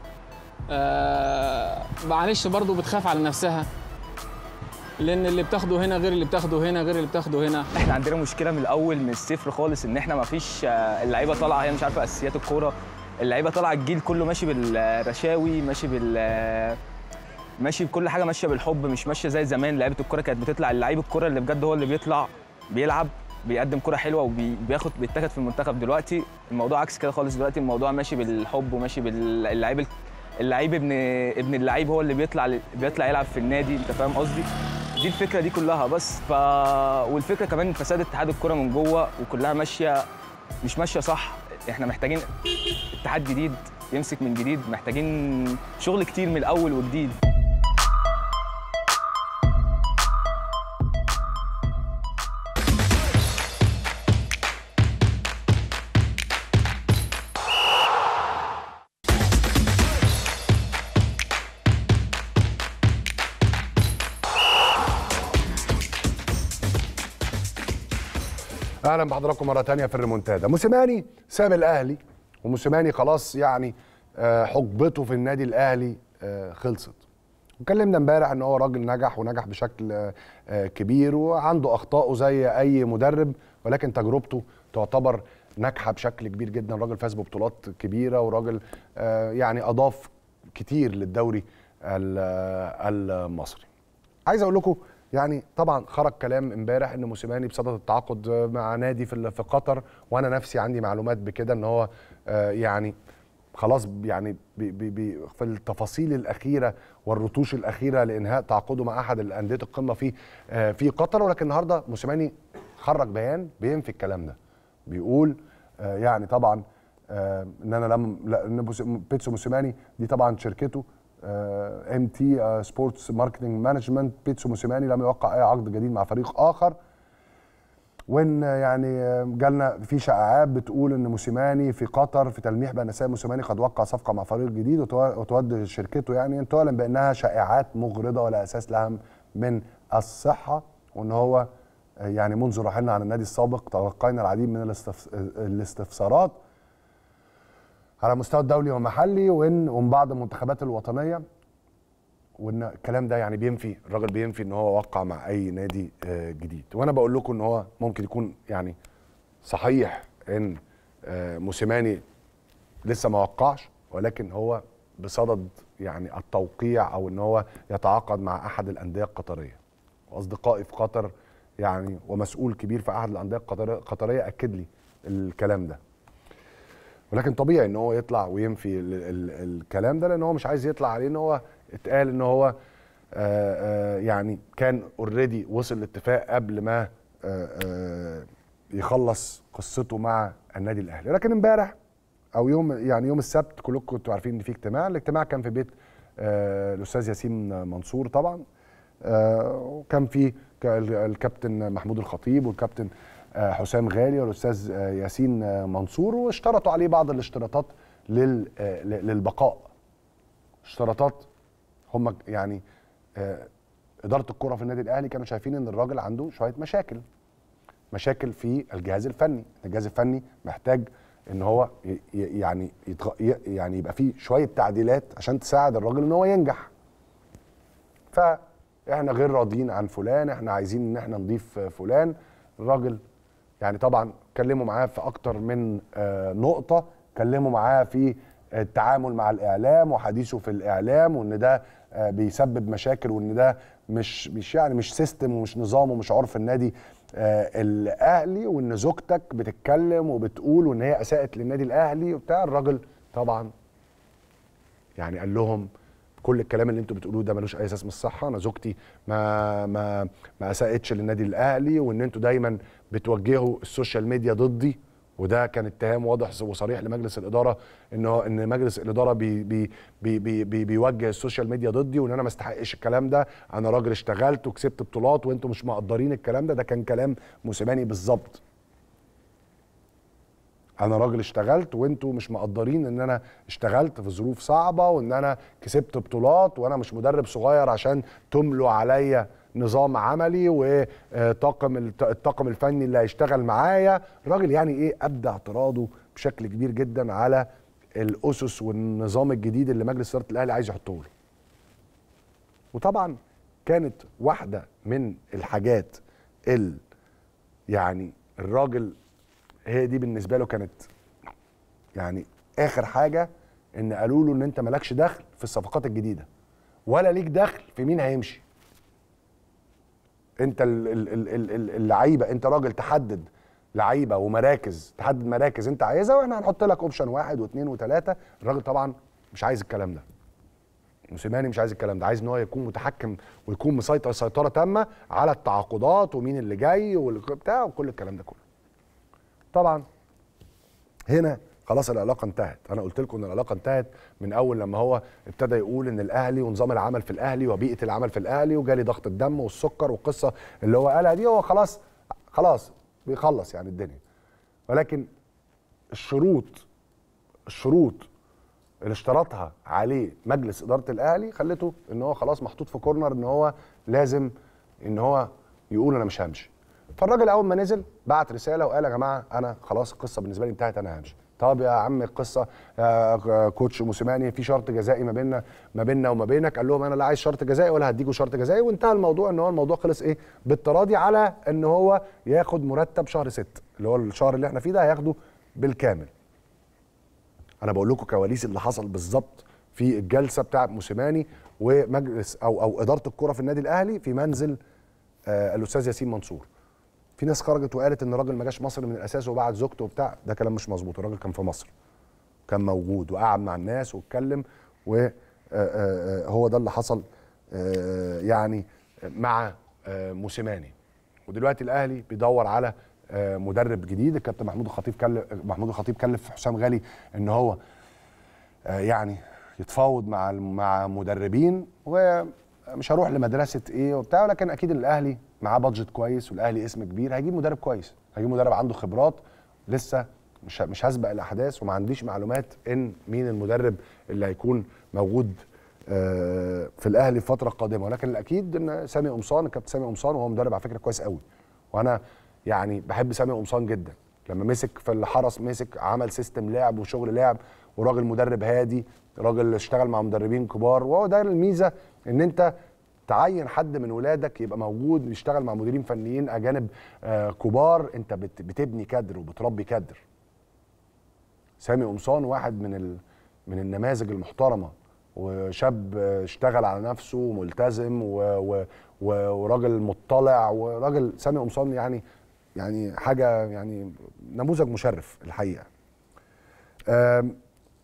آه، معلش برضو بتخاف على نفسها لان اللي بتاخده هنا غير اللي بتاخده هنا غير اللي بتاخده هنا احنا عندنا مشكله من الاول من الصفر خالص ان احنا ما فيش اللعيبه طالعه هي مش عارفه اساسيات الكوره اللعيبه طالعه الجيل كله ماشي بالرشاوي ماشي بال ماشي بكل حاجه ماشيه بالحب مش ماشيه زي زمان لعيبه الكوره كانت بتطلع اللعيب الكوره اللي بجد هو اللي بيطلع بيلعب بيقدم كوره حلوه وبياخد بيتاخد في المنتخب دلوقتي الموضوع عكس كده خالص دلوقتي الموضوع ماشي بالحب وماشي باللعيب اللعيب ابن ابن اللعيب هو اللي بيطلع بيطلع يلعب في النادي انت فاهم قصدي دي الفكره دي كلها بس ف والفكره كمان فساد اتحاد الكوره من جوه وكلها ماشيه مش ماشيه صح احنا محتاجين اتحاد جديد يمسك من جديد محتاجين شغل كتير من الاول وجديد اهلا بحضراتكم مره تانية في الريمونتادا موسيماني ساب الاهلي وموسيماني خلاص يعني آه، حقبته في النادي الاهلي آه، خلصت اتكلمنا امبارح ان هو راجل نجح ونجح بشكل آه، آه، كبير وعنده اخطائه زي اي مدرب ولكن تجربته تعتبر ناجحه بشكل كبير جدا راجل فاز ببطولات كبيره وراجل آه، يعني اضاف كتير للدوري ال- آه، المصري عايز اقول لكم يعني طبعا خرج كلام امبارح ان موسيماني بصدد التعاقد مع نادي في ال- في قطر وانا نفسي عندي معلومات بكده ان هو آه، يعني خلاص يعني بي بي بي في التفاصيل الاخيره والرتوش الاخيره لانهاء تعاقده مع احد الانديه القمه في آه، في قطر ولكن النهارده موسيماني خرج بيان بينفي الكلام ده بيقول آه، يعني طبعا آه، ان انا لم لا ان بوس- بيتسو موسيماني دي طبعا شركته ام تي سبورتس ماركتنج مانجمنت بيتسو موسيماني لم يوقع اي عقد جديد مع فريق اخر وان يعني جالنا في شائعات بتقول ان موسيماني في قطر في تلميح بان سيد موسيماني قد وقع صفقه مع فريق جديد وتو- وتود شركته يعني ان تعلن بانها شائعات مغرضه ولا اساس لها من الصحه وان هو يعني منذ رحيلنا عن النادي السابق تلقينا العديد من الاستفس- الاستفسارات على المستوى الدولي والمحلي وان ومن بعض المنتخبات الوطنيه وان الكلام ده يعني بينفي الراجل بينفي ان هو وقع مع اي نادي آه، جديد وانا بقول لكم ان هو ممكن يكون يعني صحيح ان آه، موسيماني لسه ما وقعش ولكن هو بصدد يعني التوقيع او ان هو يتعاقد مع احد الانديه القطريه واصدقائي في قطر يعني ومسؤول كبير في احد الانديه القطر- القطريه اكد لي الكلام ده ولكن طبيعي ان هو يطلع وينفي ال ال الكلام ده لان هو مش عايز يطلع عليه ان هو اتقال ان هو آه آه يعني كان اوريدي وصل لاتفاق قبل ما آه آه يخلص قصته مع النادي الاهلي لكن امبارح او يوم يعني يوم السبت كلكم كنتوا عارفين ان في اجتماع الاجتماع كان في بيت آه الاستاذ ياسين منصور طبعا آه وكان في ك- الكابتن محمود الخطيب والكابتن آه حسام غالي والاستاذ آه ياسين آه منصور واشترطوا عليه بعض الاشتراطات لل آه ل- للبقاء اشتراطات هم يعني آه اداره الكره في النادي الاهلي كانوا شايفين ان الراجل عنده شويه مشاكل مشاكل في الجهاز الفني الجهاز الفني محتاج ان هو ي- ي- يعني يتغ... ي- يعني يبقى فيه شويه تعديلات عشان تساعد الراجل ان هو ينجح فاحنا غير راضيين عن فلان احنا عايزين ان احنا نضيف فلان الراجل يعني طبعا اتكلموا معاه في اكتر من آه، نقطه اتكلموا معاه في التعامل مع الاعلام وحديثه في الاعلام وان ده آه، بيسبب مشاكل وان ده مش مش يعني مش سيستم ومش نظام ومش عرف النادي آه، الاهلي وان زوجتك بتتكلم وبتقول وان هي اساءت للنادي الاهلي وبتاع الراجل طبعا يعني قال لهم كل الكلام اللي انتوا بتقولوه ده ملوش اي اساس من الصحه انا زوجتي ما ما ما اساءتش للنادي الاهلي وان انتوا دايما بتوجهوا السوشيال ميديا ضدي وده كان اتهام واضح وصريح لمجلس الاداره ان هو ان مجلس الاداره بي بي بي بي بي بيوجه السوشيال ميديا ضدي وان انا ما استحقش الكلام ده انا راجل اشتغلت وكسبت بطولات وانتوا مش مقدرين الكلام ده ده كان كلام موسيماني بالظبط انا راجل اشتغلت وانتوا مش مقدرين ان انا اشتغلت في ظروف صعبه وان انا كسبت بطولات وانا مش مدرب صغير عشان تملوا عليا نظام عملي وطاقم الطاقم الفني اللي هيشتغل معايا الراجل يعني ايه ابدى اعتراضه بشكل كبير جدا على الاسس والنظام الجديد اللي مجلس اداره الاهلي عايز يحطه له وطبعا كانت واحده من الحاجات ال يعني الراجل هي دي بالنسبه له كانت يعني اخر حاجه ان قالوا له ان انت مالكش دخل في الصفقات الجديده ولا ليك دخل في مين هيمشي انت ال- ال- ال- ال- ال- اللعيبه انت راجل تحدد لعيبه ومراكز تحدد مراكز انت عايزها واحنا هنحط لك اوبشن واحد واثنين وثلاثه الراجل طبعا مش عايز الكلام ده موسيماني مش عايز الكلام ده عايز ان هو يكون متحكم ويكون مسيطر سيطره تامه على التعاقدات ومين اللي جاي وبتاع وكل الكلام ده كله طبعا هنا خلاص العلاقه انتهت انا قلت لكم ان العلاقه انتهت من اول لما هو ابتدى يقول ان الاهلي ونظام العمل في الاهلي وبيئه العمل في الاهلي وجالي ضغط الدم والسكر والقصه اللي هو قالها دي هو خلاص خلاص بيخلص يعني الدنيا ولكن الشروط الشروط اللي اشترطها عليه مجلس اداره الاهلي خلته ان هو خلاص محطوط في كورنر ان هو لازم ان هو يقول انا مش همشي فالراجل اول ما نزل بعت رساله وقال يا جماعه انا خلاص القصه بالنسبه لي انتهت انا همشي طب يا عم القصه يا كوتش موسيماني في شرط جزائي ما بيننا ما بيننا وما بينك قال لهم انا لا عايز شرط جزائي ولا هديكوا شرط جزائي وانتهى الموضوع ان هو الموضوع خلص ايه بالتراضي على ان هو ياخد مرتب شهر ست اللي هو الشهر اللي احنا فيه ده هياخده بالكامل انا بقول لكم كواليس اللي حصل بالظبط في الجلسه بتاعه موسيماني ومجلس او او اداره الكره في النادي الاهلي في منزل آه الاستاذ ياسين منصور في ناس خرجت وقالت ان الراجل ما جاش مصر من الاساس وبعت زوجته وبتاع ده كلام مش مظبوط الراجل كان في مصر كان موجود وقعد مع الناس واتكلم وهو ده اللي حصل آه، يعني مع آه، موسيماني ودلوقتي الاهلي بيدور على آه، مدرب جديد الكابتن محمود الخطيب كلف محمود الخطيب كلف حسام غالي ان هو آه، يعني يتفاوض مع الم- مع مدربين ومش هروح لمدرسه ايه وبتاع لكن اكيد الاهلي معاه بادجت كويس والاهلي اسم كبير هيجيب مدرب كويس هيجيب مدرب عنده خبرات لسه مش ه- مش هسبق الاحداث وما عنديش معلومات ان مين المدرب اللي هيكون موجود آه، في الاهلي الفتره القادمه ولكن الاكيد ان سامي قمصان الكابتن سامي قمصان وهو مدرب على فكره كويس قوي وانا يعني بحب سامي قمصان جدا لما مسك في الحرس مسك عمل سيستم لعب وشغل لعب وراجل مدرب هادي راجل اشتغل مع مدربين كبار وهو ده الميزه ان انت تعين حد من ولادك يبقى موجود يشتغل مع مديرين فنيين اجانب آه كبار انت بت- بتبني كادر وبتربي كادر سامي قمصان واحد من ال... من النماذج المحترمه وشاب آه، اشتغل على نفسه وملتزم و... و... و... وراجل مطلع وراجل سامي قمصان يعني يعني حاجه يعني نموذج مشرف الحقيقه آم،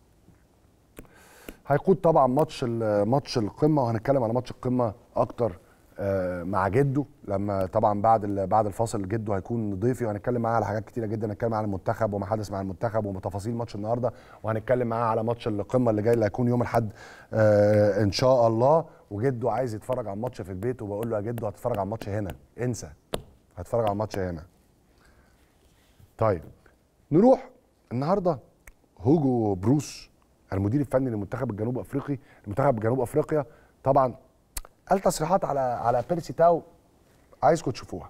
هيقود طبعا ماتش ال- ماتش القمه وهنتكلم على ماتش القمه اكتر آه، مع جده لما طبعا بعد ال- بعد الفاصل جده هيكون ضيفي وهنتكلم معاه على حاجات كتيره جدا هنتكلم على المنتخب وما حدث مع المنتخب وتفاصيل ماتش النهارده وهنتكلم معاه على ماتش القمه اللي جاي اللي هيكون يوم الاحد آه، ان شاء الله وجده عايز يتفرج على الماتش في البيت وبقول له يا جده هتتفرج على الماتش هنا انسى هتتفرج على الماتش هنا طيب نروح النهارده هوجو بروس المدير الفني للمنتخب الجنوب افريقي المنتخب جنوب افريقيا طبعا قال تصريحات على على بيرسي تاو عايزكم تشوفوها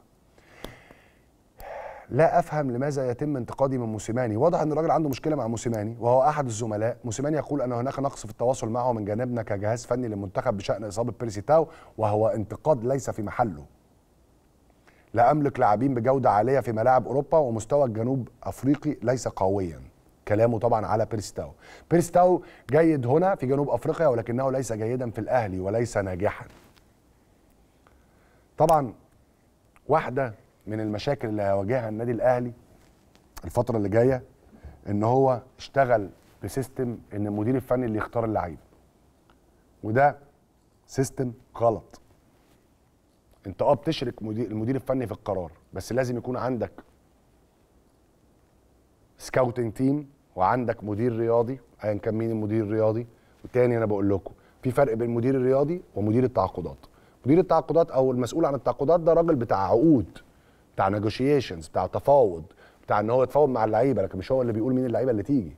لا افهم لماذا يتم انتقادي من موسيماني واضح ان الراجل عنده مشكله مع موسيماني وهو احد الزملاء موسيماني يقول ان هناك نقص في التواصل معه من جانبنا كجهاز فني للمنتخب بشان اصابه بيرسي تاو وهو انتقاد ليس في محله لا املك لاعبين بجوده عاليه في ملاعب اوروبا ومستوى الجنوب افريقي ليس قويا كلامه طبعا على بيرستاو بيرستاو جيد هنا في جنوب افريقيا ولكنه ليس جيدا في الاهلي وليس ناجحا طبعا واحده من المشاكل اللي هيواجهها النادي الاهلي الفتره اللي جايه ان هو اشتغل بسيستم ان المدير الفني اللي يختار اللعيب وده سيستم غلط انت اه بتشرك مدير المدير الفني في القرار بس لازم يكون عندك سكاوتنج تيم وعندك مدير رياضي ايا كان مين المدير الرياضي وتاني انا بقول لكم في فرق بين المدير الرياضي ومدير التعاقدات مدير التعاقدات او المسؤول عن التعاقدات ده راجل بتاع عقود بتاع نيجوشيشنز بتاع تفاوض بتاع ان هو يتفاوض مع اللعيبه لكن مش هو اللي بيقول مين اللعيبه اللي تيجي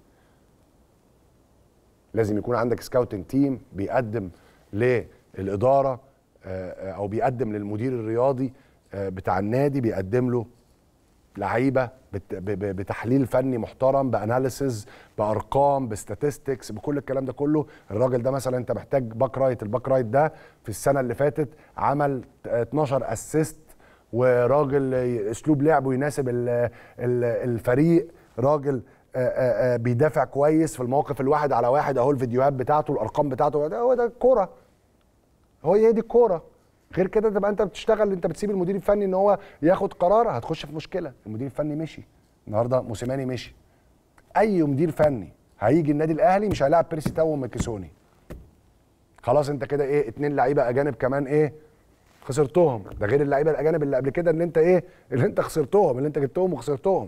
لازم يكون عندك سكاوتنج تيم بيقدم للاداره آه، آه، او بيقدم للمدير الرياضي آه، بتاع النادي بيقدم له لعيبه بت- ب- ب- بتحليل فني محترم باناليسز بارقام بستاتستكس بكل الكلام ده كله الراجل ده مثلا انت محتاج باك رايت الباك رايت ده في السنه اللي فاتت عمل 12 اسيست وراجل اسلوب لعبه يناسب ال- ال- الفريق راجل آه، آه، آه، بيدافع كويس في المواقف الواحد على واحد اهو الفيديوهات بتاعته الارقام بتاعته ده هو ده الكوره هو هي دي الكوره غير كده تبقى انت بتشتغل انت بتسيب المدير الفني ان هو ياخد قرار هتخش في مشكله المدير الفني مشي النهارده موسيماني مشي اي مدير فني هيجي النادي الاهلي مش هيلاعب بيرسي تاو وميكيسوني خلاص انت كده ايه اتنين لعيبه اجانب كمان ايه خسرتهم ده غير اللعيبه الاجانب اللي قبل كده ان انت ايه اللي انت خسرتهم اللي انت جبتهم وخسرتهم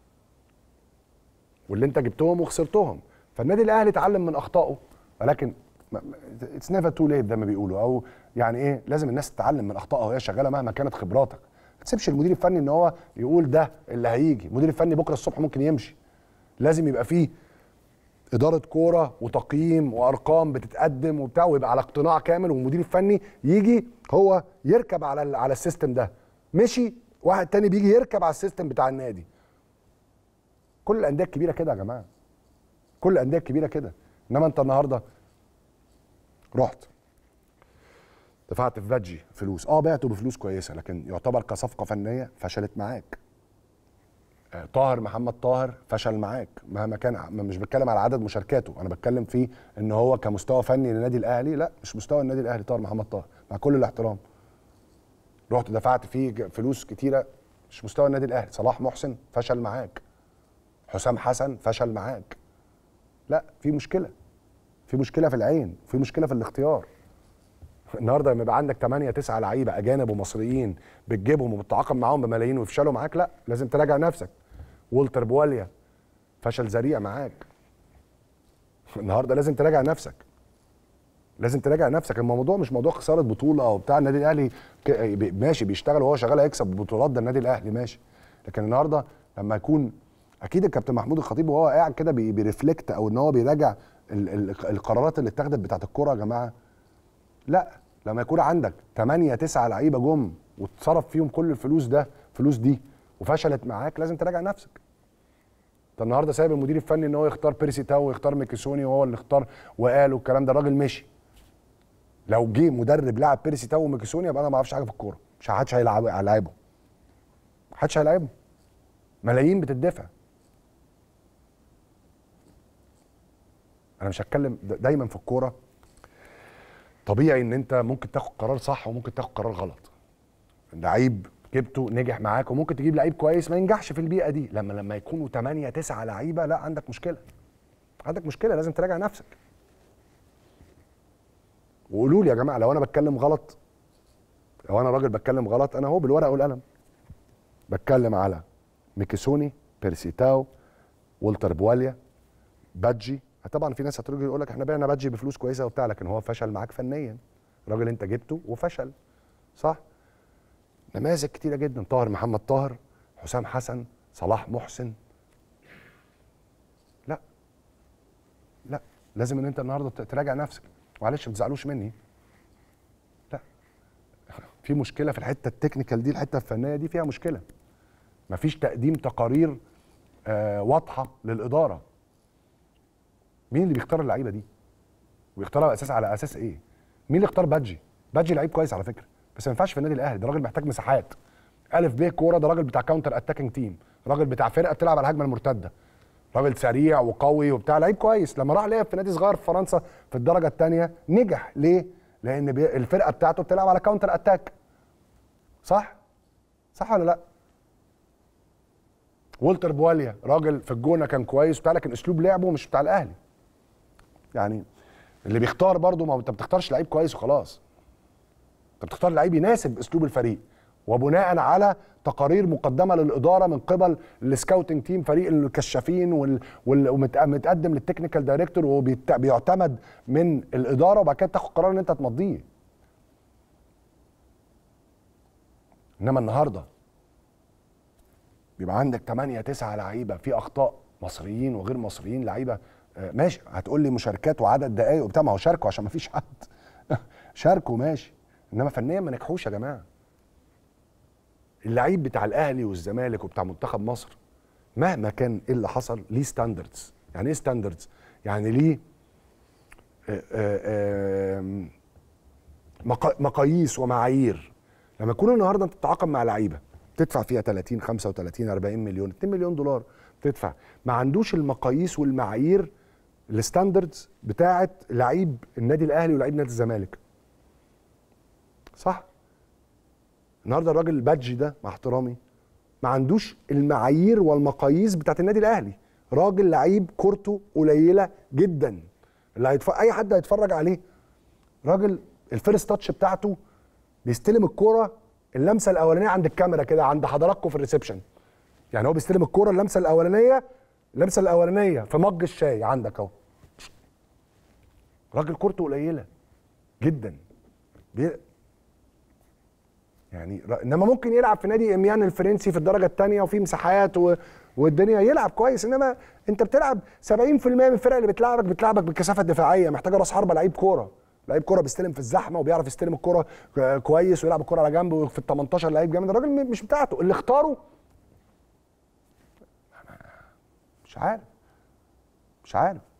واللي انت جبتهم وخسرتهم فالنادي الاهلي اتعلم من اخطائه ولكن اتس نيفر تو ليت زي ما بيقولوا او يعني ايه لازم الناس تتعلم من اخطائها وهي شغاله مهما كانت خبراتك ما تسيبش المدير الفني ان هو يقول ده اللي هيجي المدير الفني بكره الصبح ممكن يمشي لازم يبقى فيه اداره كوره وتقييم وارقام بتتقدم وبتاع ويبقى على اقتناع كامل والمدير الفني يجي هو يركب على ال- على السيستم ده مشي واحد تاني بيجي يركب على السيستم بتاع النادي كل الانديه الكبيره كده يا جماعه كل الانديه الكبيره كده انما انت النهارده رحت دفعت في فاجي فلوس اه بعته بفلوس كويسه لكن يعتبر كصفقه فنيه فشلت معاك آه، طاهر محمد طاهر فشل معاك مهما كان ع- مش بتكلم على عدد مشاركاته انا بتكلم في ان هو كمستوى فني للنادي الاهلي لا مش مستوى النادي الاهلي طاهر محمد طاهر مع كل الاحترام رحت دفعت فيه ج- فلوس كتيره مش مستوى النادي الاهلي صلاح محسن فشل معاك حسام حسن فشل معاك لا في مشكله في مشكله في العين في مشكله في الاختيار النهارده لما يبقى عندك 8 9 لعيبه اجانب ومصريين بتجيبهم وبتتعاقد معاهم بملايين ويفشلوا معاك لا لازم تراجع نفسك والتر بواليا فشل ذريع معاك النهارده لازم تراجع نفسك لازم تراجع نفسك الموضوع مش موضوع خساره بطوله او بتاع النادي الاهلي ك- بي- ماشي بيشتغل وهو شغال هيكسب بطولات ده النادي الاهلي ماشي لكن النهارده لما يكون اكيد الكابتن محمود الخطيب وهو قاعد كده بي- بيرفلكت او ان هو بيراجع ال- ال- القرارات اللي اتخذت بتاعت الكوره يا جماعه لا لما يكون عندك 8 9 لعيبه جم وتصرف فيهم كل الفلوس ده فلوس دي وفشلت معاك لازم تراجع نفسك انت النهارده سايب المدير الفني ان هو يختار بيرسي تاو ويختار ميكيسوني وهو اللي اختار وقال والكلام ده الراجل مشي لو جه مدرب لعب بيرسي تاو وميكيسوني يبقى انا ما اعرفش حاجه في الكوره مش حدش هيلعب هيلاعبه محدش هيلاعبه ملايين بتدفع انا مش هتكلم دا- دايما في الكوره طبيعي ان انت ممكن تاخد قرار صح وممكن تاخد قرار غلط لعيب جبته نجح معاك وممكن تجيب لعيب كويس ما ينجحش في البيئه دي لما لما يكونوا 8 9 لعيبه لا عندك مشكله عندك مشكله لازم تراجع نفسك وقولوا لي يا جماعه لو انا بتكلم غلط لو انا راجل بتكلم غلط انا اهو بالورقه والقلم بتكلم على ميكيسوني بيرسيتاو والتر بواليا بادجي طبعا في ناس هتيجي يقول لك احنا بعنا بادجي بفلوس كويسه وبتاع لكن هو فشل معاك فنيا راجل انت جبته وفشل صح نماذج كتيره جدا طاهر محمد طاهر حسام حسن صلاح محسن لا لا لازم ان انت النهارده ت- تراجع نفسك معلش ما تزعلوش مني لا في مشكله في الحته التكنيكال دي الحته الفنيه دي فيها مشكله مفيش تقديم تقارير آه واضحه للاداره مين اللي بيختار اللعيبه دي ويختارها اساس على اساس ايه مين اللي اختار بادجي بادجي لعيب كويس على فكره بس ما ينفعش في النادي الاهلي ده راجل محتاج مساحات الف ب كوره ده راجل بتاع كاونتر اتاكينج تيم راجل بتاع فرقه بتلعب على الهجمه المرتده راجل سريع وقوي وبتاع لعيب كويس لما راح لعب في نادي صغير في فرنسا في الدرجه الثانيه نجح ليه لان بي- الفرقه بتاعته بتلعب على كاونتر اتاك صح صح ولا لا والتر بواليا راجل في الجونه كان كويس وبتاع لكن اسلوب لعبه مش بتاع الاهلي يعني اللي بيختار برضه ما هو انت بتختارش لعيب كويس وخلاص انت بتختار لعيب يناسب اسلوب الفريق وبناء على تقارير مقدمه للاداره من قبل السكاوتنج تيم فريق الكشافين وال... وال... ومتقدم للتكنيكال دايركتور وبيعتمد من الاداره وبعد كده تاخد قرار ان انت تمضيه انما النهارده بيبقى عندك 8 9 لعيبه في اخطاء مصريين وغير مصريين لعيبه آه، ماشي هتقول لي مشاركات وعدد دقائق وبتاع ما هو شاركوا عشان ما فيش حد شاركوا ماشي انما فنيا ما نجحوش يا جماعه اللعيب بتاع الاهلي والزمالك وبتاع منتخب مصر مهما كان ايه اللي حصل ليه ستاندردز يعني ايه ستاندردز يعني ليه آه، آه، آم، مقا- مقاييس ومعايير لما يكون النهارده انت تتعاقد مع لعيبه تدفع فيها 30 35 40 مليون 2 مليون دولار تدفع ما عندوش المقاييس والمعايير الستاندردز بتاعه لعيب النادي الاهلي ولعيب نادي الزمالك صح النهارده الراجل البادجي ده مع احترامي ما عندوش المعايير والمقاييس بتاعت النادي الاهلي راجل لعيب كورته قليله جدا اللي هيتف... اي حد هيتفرج عليه راجل الفيرست تاتش بتاعته بيستلم الكوره اللمسه الاولانيه عند الكاميرا كده عند حضراتكم في الريسبشن يعني هو بيستلم الكوره اللمسه الاولانيه اللمسه الاولانيه في مج الشاي عندك اهو راجل كورته قليله جدا بي... يعني ر- انما ممكن يلعب في نادي اميان الفرنسي في الدرجه الثانيه وفي مساحات و... والدنيا يلعب كويس انما انت بتلعب 70% من الفرق اللي بتلعبك بتلعبك بالكثافه الدفاعيه محتاجه راس حربه لعيب كوره لعيب كوره بيستلم في الزحمه وبيعرف يستلم الكوره ك- كويس ويلعب الكوره على جنب وفي ال 18 لعيب جامد الراجل م- مش بتاعته اللي اختاره مش عارف مش عارف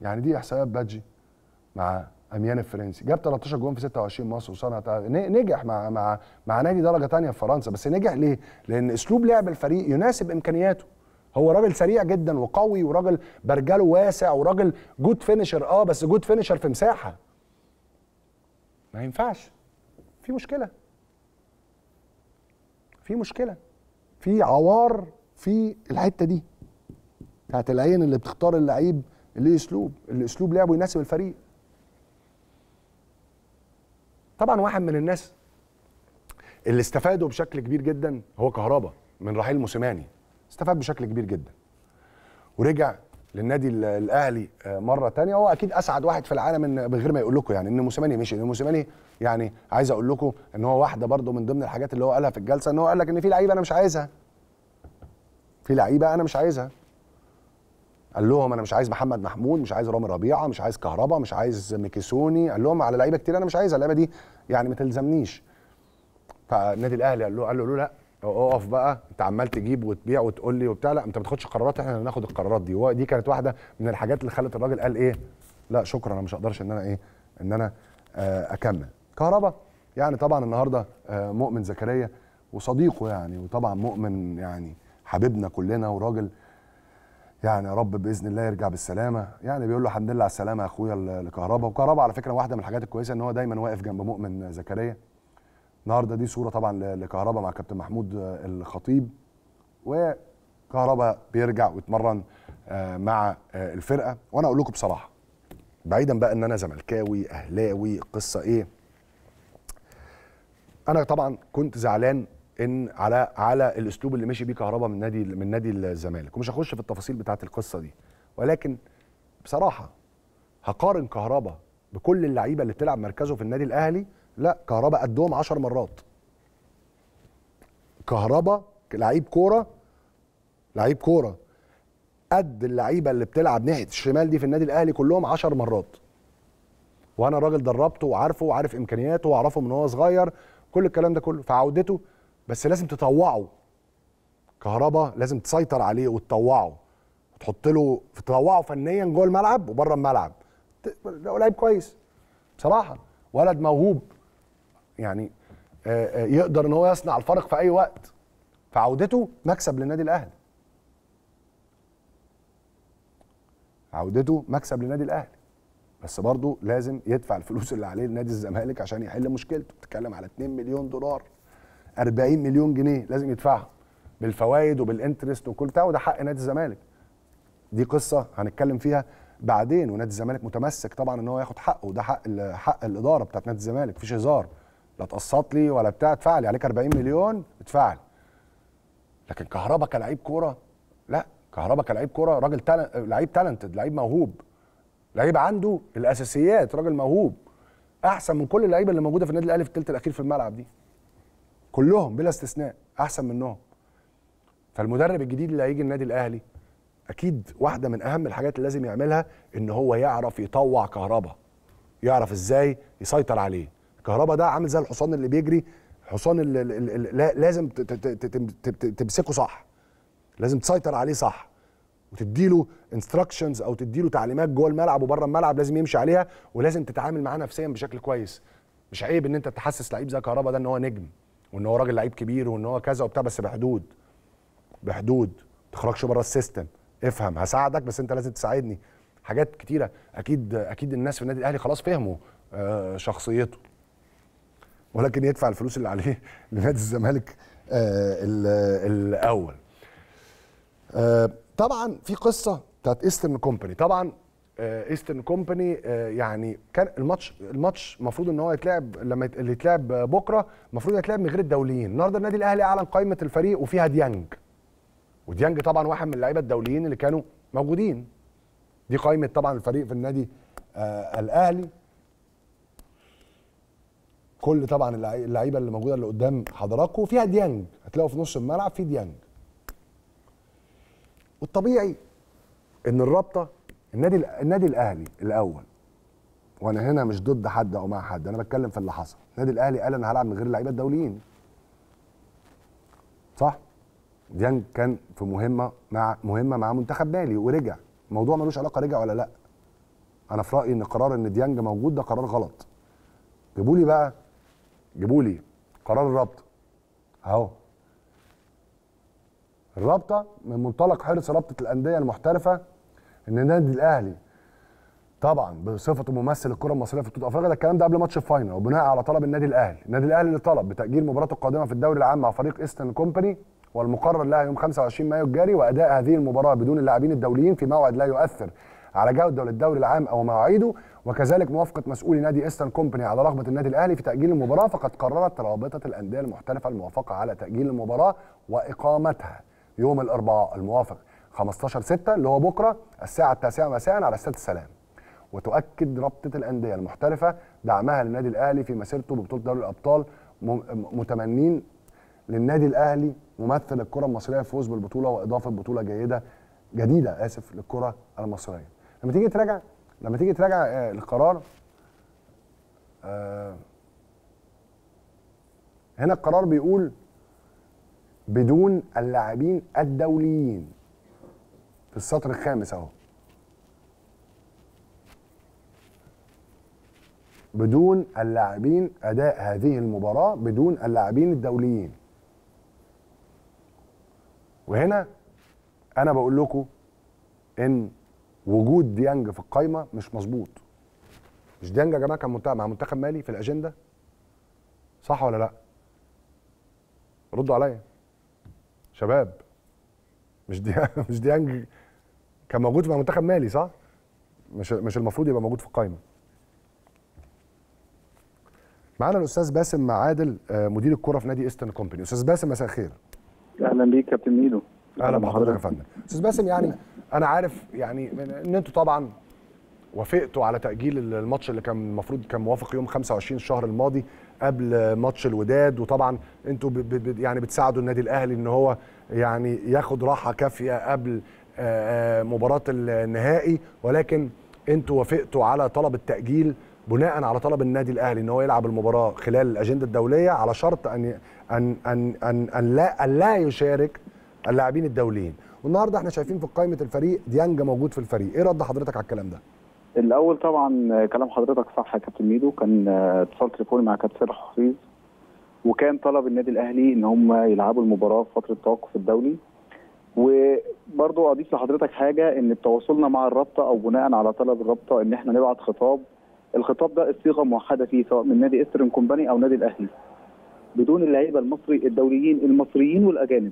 يعني دي احصائيات بادجي مع اميان الفرنسي جاب 13 جون في 26 ماتش وصنع تع- ن- نجح مع مع مع نادي درجه تانية في فرنسا بس نجح ليه؟ لان اسلوب لعب الفريق يناسب امكانياته هو راجل سريع جدا وقوي وراجل برجله واسع وراجل جود فينيشر اه بس جود فينيشر في مساحه ما ينفعش في مشكله في مشكله في عوار في الحته دي بتاعت العين اللي بتختار اللعيب اللي ليه اسلوب اللي اسلوب لعبه يناسب الفريق طبعا واحد من الناس اللي استفادوا بشكل كبير جدا هو كهربا من رحيل موسيماني استفاد بشكل كبير جدا ورجع للنادي ال- الاهلي آه، مره تانية هو اكيد اسعد واحد في العالم ان من غير ما يقول لكم يعني ان موسيماني مشي ان موسيماني يعني عايز اقول لكم ان هو واحده برده من ضمن الحاجات اللي هو قالها في الجلسه ان هو قال لك ان في لعيبه انا مش عايزها في لعيبه انا مش عايزها قال لهم انا مش عايز محمد محمود مش عايز رامي ربيعه مش عايز كهربا مش عايز ميكيسوني قال لهم على لعيبه كتير انا مش عايزها اللعيبه دي يعني ما تلزمنيش فالنادي الاهلي قال له قال له لا اقف بقى انت عمال تجيب وتبيع وتقول لي وبتاع لا انت ما تاخدش قرارات احنا اللي هناخد القرارات دي ودي كانت واحده من الحاجات اللي خلت الراجل قال ايه لا شكرا انا مش هقدرش ان انا ايه ان انا آه اكمل كهربا يعني طبعا النهارده آه مؤمن زكريا وصديقه يعني وطبعا مؤمن يعني حبيبنا كلنا وراجل يعني يا رب باذن الله يرجع بالسلامه يعني بيقول له الحمد لله على السلامه يا اخويا ل- لكهربا وكهربا على فكره واحده من الحاجات الكويسه ان هو دايما واقف جنب مؤمن زكريا النهارده دي صوره طبعا ل- لكهربا مع كابتن محمود آه، الخطيب وكهربا بيرجع ويتمرن آه، مع آه، الفرقه وانا اقول لكم بصراحه بعيدا بقى ان انا زملكاوي اهلاوي قصه ايه انا طبعا كنت زعلان ان على على الاسلوب اللي مشي بيه كهربا من نادي من نادي الزمالك ومش هخش في التفاصيل بتاعه القصه دي ولكن بصراحه هقارن كهربا بكل اللعيبه اللي بتلعب مركزه في النادي الاهلي لا كهربا قدهم 10 مرات كهربا لعيب كوره لعيب كوره قد اللعيبه اللي بتلعب ناحيه الشمال دي في النادي الاهلي كلهم 10 مرات وانا راجل دربته وعارفه وعارف امكانياته واعرفه من هو صغير كل الكلام ده كله فعودته بس لازم تطوعه كهربا لازم تسيطر عليه وتطوعه وتحط له تطوعه فنيا جوه الملعب وبره الملعب ت- لو لعيب كويس بصراحه ولد موهوب يعني آه، آه، يقدر ان هو يصنع الفرق في اي وقت فعودته مكسب للنادي الاهلي عودته مكسب للنادي الاهلي بس برضه لازم يدفع الفلوس اللي عليه لنادي الزمالك عشان يحل مشكلته بتتكلم على 2 مليون دولار 40 مليون جنيه لازم يدفعهم بالفوائد وبالانترست وكل بتاع وده حق نادي الزمالك دي قصه هنتكلم فيها بعدين ونادي الزمالك متمسك طبعا ان هو ياخد حقه وده حق ال- حق الاداره بتاعت نادي الزمالك مفيش هزار لا تقسط لي ولا بتاع ادفع لي عليك 40 مليون ادفع لي لكن كهربا كلاعب كوره لا كهربا كلاعب كوره راجل تالن... لعيب تالنتد لعيب موهوب لعيب عنده الاساسيات راجل موهوب احسن من كل اللعيبه اللي موجوده في النادي الاهلي في الثلث الاخير في الملعب دي كلهم بلا استثناء احسن منهم فالمدرب الجديد اللي هيجي النادي الاهلي اكيد واحده من اهم الحاجات اللي لازم يعملها ان هو يعرف يطوع كهربا يعرف ازاي يسيطر عليه كهربا ده عامل زي الحصان اللي بيجري الحصان اللي اللي اللي لا- لازم ت- ت- ت- ت- ت- تمسكه صح لازم تسيطر عليه صح وتديله انستراكشنز او تديله تعليمات جوه الملعب وبره الملعب لازم يمشي عليها ولازم تتعامل معاه نفسيا بشكل كويس مش عيب ان انت تحسس لعيب زي كهربا ده ان هو نجم وان هو راجل لعيب كبير وان هو كذا وبتاع بس بحدود بحدود ما تخرجش بره السيستم افهم هساعدك بس انت لازم تساعدني حاجات كتيره اكيد اكيد الناس في النادي الاهلي خلاص فهموا آه، شخصيته ولكن يدفع الفلوس اللي عليه لنادي الزمالك آه، ال- الاول آه، طبعا في قصه بتاعت ايسترن كومباني طبعا ايسترن كومباني يعني كان الماتش الماتش المفروض ان هو يتلعب لما يت- اللي يتلعب بكره المفروض يتلعب من غير الدوليين النهارده النادي الاهلي اعلن قائمه الفريق وفيها ديانج وديانج طبعا واحد من اللعيبه الدوليين اللي كانوا موجودين دي قائمه طبعا الفريق في النادي آه الاهلي كل طبعا اللعي- اللعيبه اللي موجوده اللي قدام حضراتكم وفيها ديانج هتلاقوا في نص الملعب في ديانج والطبيعي ان الرابطه النادي النادي الاهلي الاول وانا هنا مش ضد حد او مع حد انا بتكلم في اللي حصل النادي الاهلي قال انا هلعب من غير اللعيبه الدوليين صح ديانج كان في مهمه مع مهمه مع منتخب مالي ورجع الموضوع ملوش علاقه رجع ولا لا انا في رايي ان قرار ان ديانج موجود ده قرار غلط جيبوا لي بقى جيبوا لي قرار الرابطه اهو الرابطه من منطلق حرص رابطه الانديه المحترفه ان النادي الاهلي طبعا بصفته ممثل الكره المصريه في بطوله افريقيا ده الكلام ده قبل ماتش الفاينل وبناء على طلب النادي الاهلي النادي الاهلي اللي طلب بتاجيل مباراته القادمه في الدوري العام مع فريق ايسترن كومباني والمقرر لها يوم 25 مايو الجاري واداء هذه المباراه بدون اللاعبين الدوليين في موعد لا يؤثر على جوده الدوري العام او مواعيده وكذلك موافقه مسؤولي نادي ايسترن كومباني على رغبه النادي الاهلي في تاجيل المباراه فقد قررت رابطه الانديه المحترفه الموافقه على تاجيل المباراه واقامتها يوم الاربعاء الموافق 15 6 اللي هو بكره الساعه التاسعه مساء على استاد السلام وتؤكد رابطه الانديه المحترفه دعمها للنادي الاهلي في مسيرته ببطوله دوري الابطال م- متمنين للنادي الاهلي ممثل الكره المصريه الفوز بالبطوله واضافه بطوله جيده جديده اسف للكره المصريه لما تيجي تراجع لما تيجي تراجع آه، القرار آه، هنا القرار بيقول بدون اللاعبين الدوليين في السطر الخامس اهو بدون اللاعبين اداء هذه المباراه بدون اللاعبين الدوليين وهنا انا بقول لكم ان وجود ديانج في القايمه مش مظبوط مش ديانج يا جماعه كان منتخب مع منتخب مالي في الاجنده صح ولا لا ردوا عليا شباب مش دي مش ديانج كان موجود مع منتخب مالي صح مش مش المفروض يبقى موجود في القايمه معانا الاستاذ باسم معادل آه، مدير الكره في نادي ايسترن كومباني استاذ باسم مساء الخير اهلا بيك كابتن ميدو اهلا بحضرتك يا فندم استاذ باسم يعني انا عارف يعني من- ان انتوا طبعا وافقتوا على تاجيل الماتش اللي كان المفروض كان موافق يوم 25 الشهر الماضي قبل ماتش الوداد وطبعا انتوا ب- ب- ب- يعني بتساعدوا النادي الاهلي ان هو يعني ياخد راحه كافيه قبل آه، آه، مباراه النهائي ولكن انتوا وافقتوا على طلب التاجيل بناء على طلب النادي الاهلي ان هو يلعب المباراه خلال الاجنده الدوليه على شرط ان ان ان ان, أن لا أن لا يشارك اللاعبين الدوليين والنهارده احنا شايفين في قائمه الفريق ديانج موجود في الفريق ايه رد حضرتك على الكلام ده الاول طبعا كلام حضرتك صح يا كابتن ميدو كان اتصال تليفوني مع كابتن سير حفيظ وكان طلب النادي الاهلي ان هم يلعبوا المباراه في فتره التوقف الدولي وبرضه اضيف لحضرتك حاجه ان بتواصلنا مع الرابطه او بناء على طلب الرابطه ان احنا نبعت خطاب الخطاب ده الصيغه موحده فيه سواء من نادي استرن كومباني او نادي الاهلي بدون اللعيبه المصري الدوليين المصريين والاجانب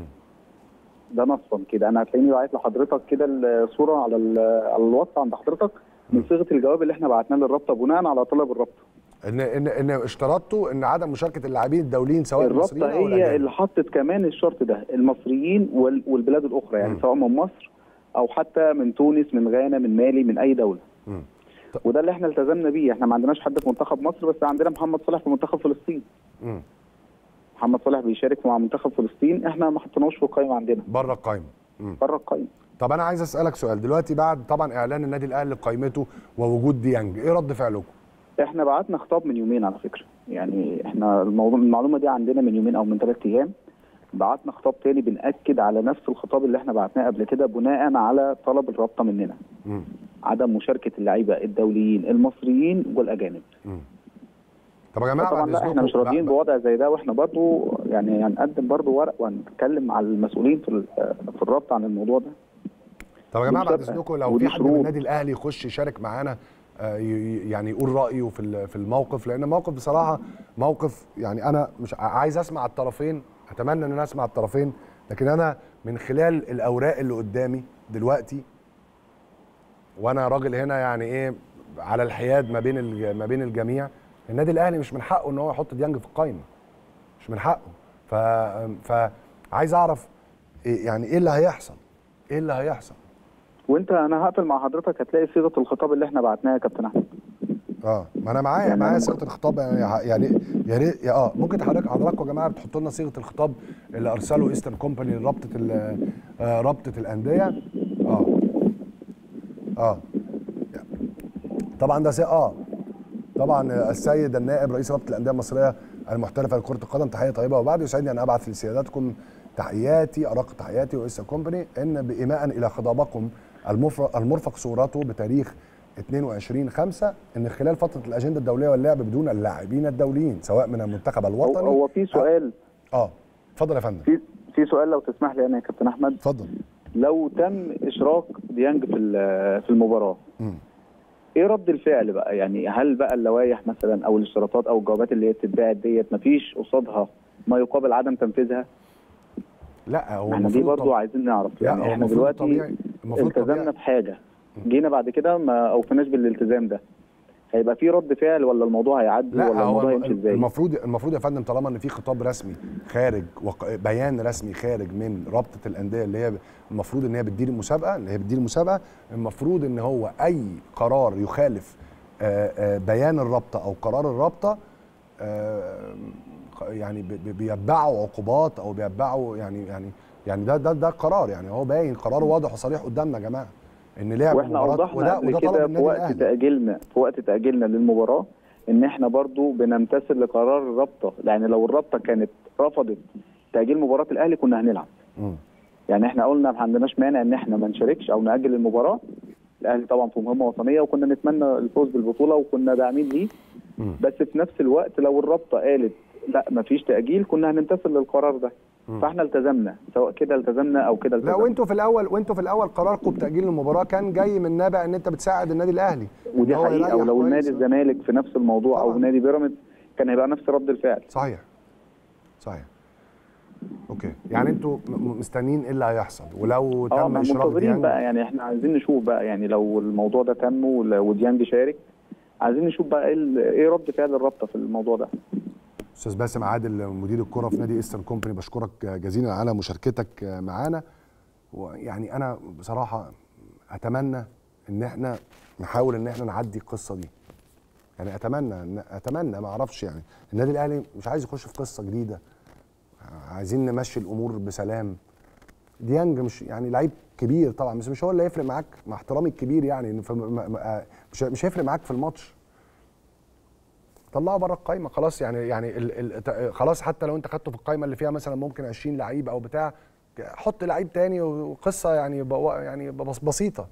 ده نصا كده انا هتلاقيني باعت لحضرتك كده الصوره على ال- على الواتس عند حضرتك من صيغه الجواب اللي احنا بعتناه للرابطه بناء على طلب الرابطه ان ان ان اشترطوا ان عدم مشاركه اللاعبين الدوليين سواء الرابطه المصريين او هي الاجانب اللي حطت كمان الشرط ده المصريين وال- والبلاد الاخرى يعني مم. سواء من مصر او حتى من تونس من غانا من مالي من اي دوله مم. طب- وده اللي احنا التزمنا بيه احنا ما عندناش حد في منتخب مصر بس عندنا محمد صالح في منتخب فلسطين مم. محمد صالح بيشارك مع منتخب فلسطين احنا ما حطيناش في القائمه عندنا بره القائمه مم. بره القائمه طب انا عايز اسالك سؤال دلوقتي بعد طبعا اعلان النادي الاهلي لقائمته ووجود ديانج ايه رد فعلكم احنا بعتنا خطاب من يومين على فكره يعني احنا الموضوع المعلومه دي عندنا من يومين او من ثلاث ايام بعتنا خطاب تاني بنأكد على نفس الخطاب اللي احنا بعتناه قبل كده بناء على طلب الرابطه مننا مم. عدم مشاركه اللعيبه الدوليين المصريين والاجانب طب يا جماعه طبعا بعد لا احنا إذنكم، مش راضيين ب- بوضع زي ده واحنا برضو يعني هنقدم برضو ورق وهنتكلم مع المسؤولين في ال- في الرابطه عن الموضوع ده طب يا جماعه بعد مسابقة. اذنكم لو ودي في حد من شروط. النادي الاهلي يخش يشارك معانا آه، ي- ي- يعني يقول رايه في ال- في الموقف لان موقف بصراحه موقف يعني انا مش ع- عايز اسمع الطرفين اتمنى ان انا اسمع الطرفين لكن انا من خلال الاوراق اللي قدامي دلوقتي وانا راجل هنا يعني ايه على الحياد ما بين الج- ما بين الجميع النادي الاهلي مش من حقه ان هو يحط ديانج في القايمه مش من حقه ف فعايز اعرف إيه يعني ايه اللي هيحصل ايه اللي هيحصل وانت انا هقفل مع حضرتك هتلاقي صيغه الخطاب اللي احنا بعتناها يا كابتن احمد اه ما انا معايا يعني معايا أنا- صيغه الخطاب يعني يعني يا ريت يا اه ممكن حضرتك حضراتكم يا جماعه بتحطوا لنا صيغه الخطاب اللي ارسله ايسترن كومباني لرابطه ال- آه، رابطه الانديه اه اه طبعا ده سي اه طبعا السيد النائب رئيس رابطه الانديه المصريه المحترفه لكره القدم تحيه طيبه وبعد يسعدني ان ابعث لسيادتكم تحياتي ارق تحياتي وايسترن كومباني ان بايماء الى خطابكم المفر- المرفق صورته بتاريخ 22 5 ان خلال فتره الاجنده الدوليه واللعب بدون اللاعبين الدوليين سواء من المنتخب هو, الوطني هو في سؤال اه اتفضل يا فندم في في سؤال لو تسمح لي انا يا كابتن احمد اتفضل لو تم اشراك ديانج في ال- في المباراه مم. ايه رد الفعل بقى يعني هل بقى اللوائح مثلا او الاشتراطات او الجوابات اللي هي بتتباعت ديت مفيش قصادها ما يقابل عدم تنفيذها لا هو احنا دي المفروض برضو طب- عايزين نعرف لا، هو يعني احنا المفروض دلوقتي طبيعي المفروض التزمنا طبيعي بحاجه جينا بعد كده ما اوفيناش بالالتزام ده هيبقى في رد فعل ولا الموضوع هيعدي لا ولا هو الموضوع هيمشي ازاي المفروض المفروض يا فندم طالما ان في خطاب رسمي خارج وق... بيان رسمي خارج من رابطه الانديه اللي هي المفروض ان هي بتدير المسابقه اللي هي بتدير المسابقه المفروض ان هو اي قرار يخالف آه، آه، بيان الرابطه او قرار الرابطه آه، يعني بي- بي- بيتبعوا عقوبات او بيتبعوا يعني يعني يعني ده ده ده قرار يعني هو باين قرار واضح وصريح قدامنا يا جماعه ان لعب واحنا مباراة- اوضحنا وده قبل وده طلب كده في النادي وقت الاهلي تاجيلنا في وقت تاجيلنا للمباراه ان احنا برضو بنمتثل لقرار الرابطه يعني لو الرابطه كانت رفضت تاجيل مباراه الاهلي كنا هنلعب مم. يعني احنا قلنا ما عندناش مانع ان احنا ما نشاركش او ناجل المباراه الاهلي طبعا في مهمه وطنيه وكنا نتمنى الفوز بالبطوله وكنا داعمين ليه مم. بس في نفس الوقت لو الرابطه قالت لا ما فيش تاجيل كنا هنمتثل للقرار ده فاحنا التزمنا سواء كده التزمنا او كده لا التزمنا وانتوا في الاول وانتوا في الاول قراركم بتاجيل المباراه كان جاي من نابع ان انت بتساعد النادي الاهلي ودي إن هو حقيقه يريح ولو كويس. النادي الزمالك في نفس الموضوع او طبعاً. نادي بيراميدز كان هيبقى نفس رد الفعل صحيح صحيح اوكي يعني انتوا م- م- مستنيين ايه اللي هيحصل ولو اه تم ما اشراك منتظرين ديانج بقى يعني احنا عايزين نشوف بقى يعني لو الموضوع ده تم ول- وديانج شارك عايزين نشوف بقى ايه ال- ايه رد فعل الرابطه في الموضوع ده استاذ باسم عادل مدير الكره في نادي ايسترن كومباني بشكرك جزيلا على مشاركتك معانا ويعني انا بصراحه اتمنى ان احنا نحاول ان احنا نعدي القصه دي يعني اتمنى إن- اتمنى ما اعرفش يعني النادي الاهلي مش عايز يخش في قصه جديده عايزين نمشي الامور بسلام ديانج مش يعني لعيب كبير طبعا بس مش هو اللي هيفرق معاك مع احترامي الكبير يعني إن في- ما- ما- مش مش هيفرق معاك في الماتش طلعه بره القايمه خلاص يعني يعني ال ال خلاص حتى لو انت خدته في القايمه اللي فيها مثلا ممكن 20 لعيب او بتاع حط لعيب تاني وقصه يعني بو- يعني بس بسيطه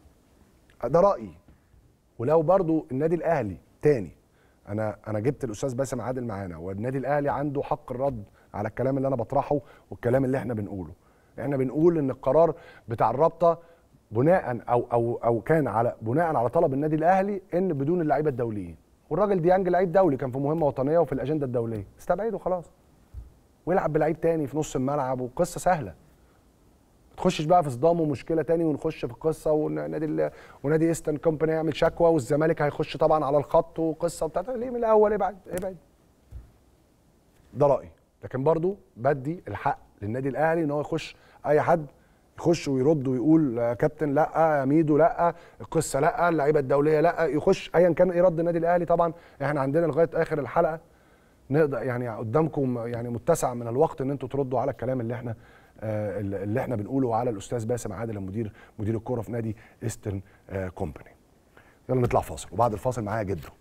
ده رايي ولو برضو النادي الاهلي تاني انا انا جبت الاستاذ باسم عادل معانا والنادي الاهلي عنده حق الرد على الكلام اللي انا بطرحه والكلام اللي احنا بنقوله احنا بنقول ان القرار بتاع الرابطه بناء او او او كان على بناء على طلب النادي الاهلي ان بدون اللعيبه الدوليين والراجل ديانج لعيب دولي كان في مهمه وطنيه وفي الاجنده الدوليه استبعده خلاص ويلعب بلعيب تاني في نص الملعب وقصه سهله ما تخشش بقى في صدام ومشكله تاني ونخش في القصه ونادي ال- ونادي ايسترن كومباني يعمل شكوى والزمالك هيخش طبعا على الخط وقصه بتاعت ليه من الاول ابعد ابعد ده رايي لكن برضو بدي الحق للنادي الاهلي ان هو يخش اي حد يخش ويرد ويقول يا كابتن لا يا ميدو لا القصه لا اللعيبه الدوليه لا يخش ايا كان ايه رد النادي الاهلي طبعا احنا عندنا لغايه اخر الحلقه نقدر يعني قدامكم يعني متسع من الوقت ان انتوا تردوا على الكلام اللي احنا آه، اللي احنا بنقوله على الاستاذ باسم عادل المدير مدير الكوره في نادي ايسترن آه، كومباني يلا نطلع فاصل وبعد الفاصل معايا جدو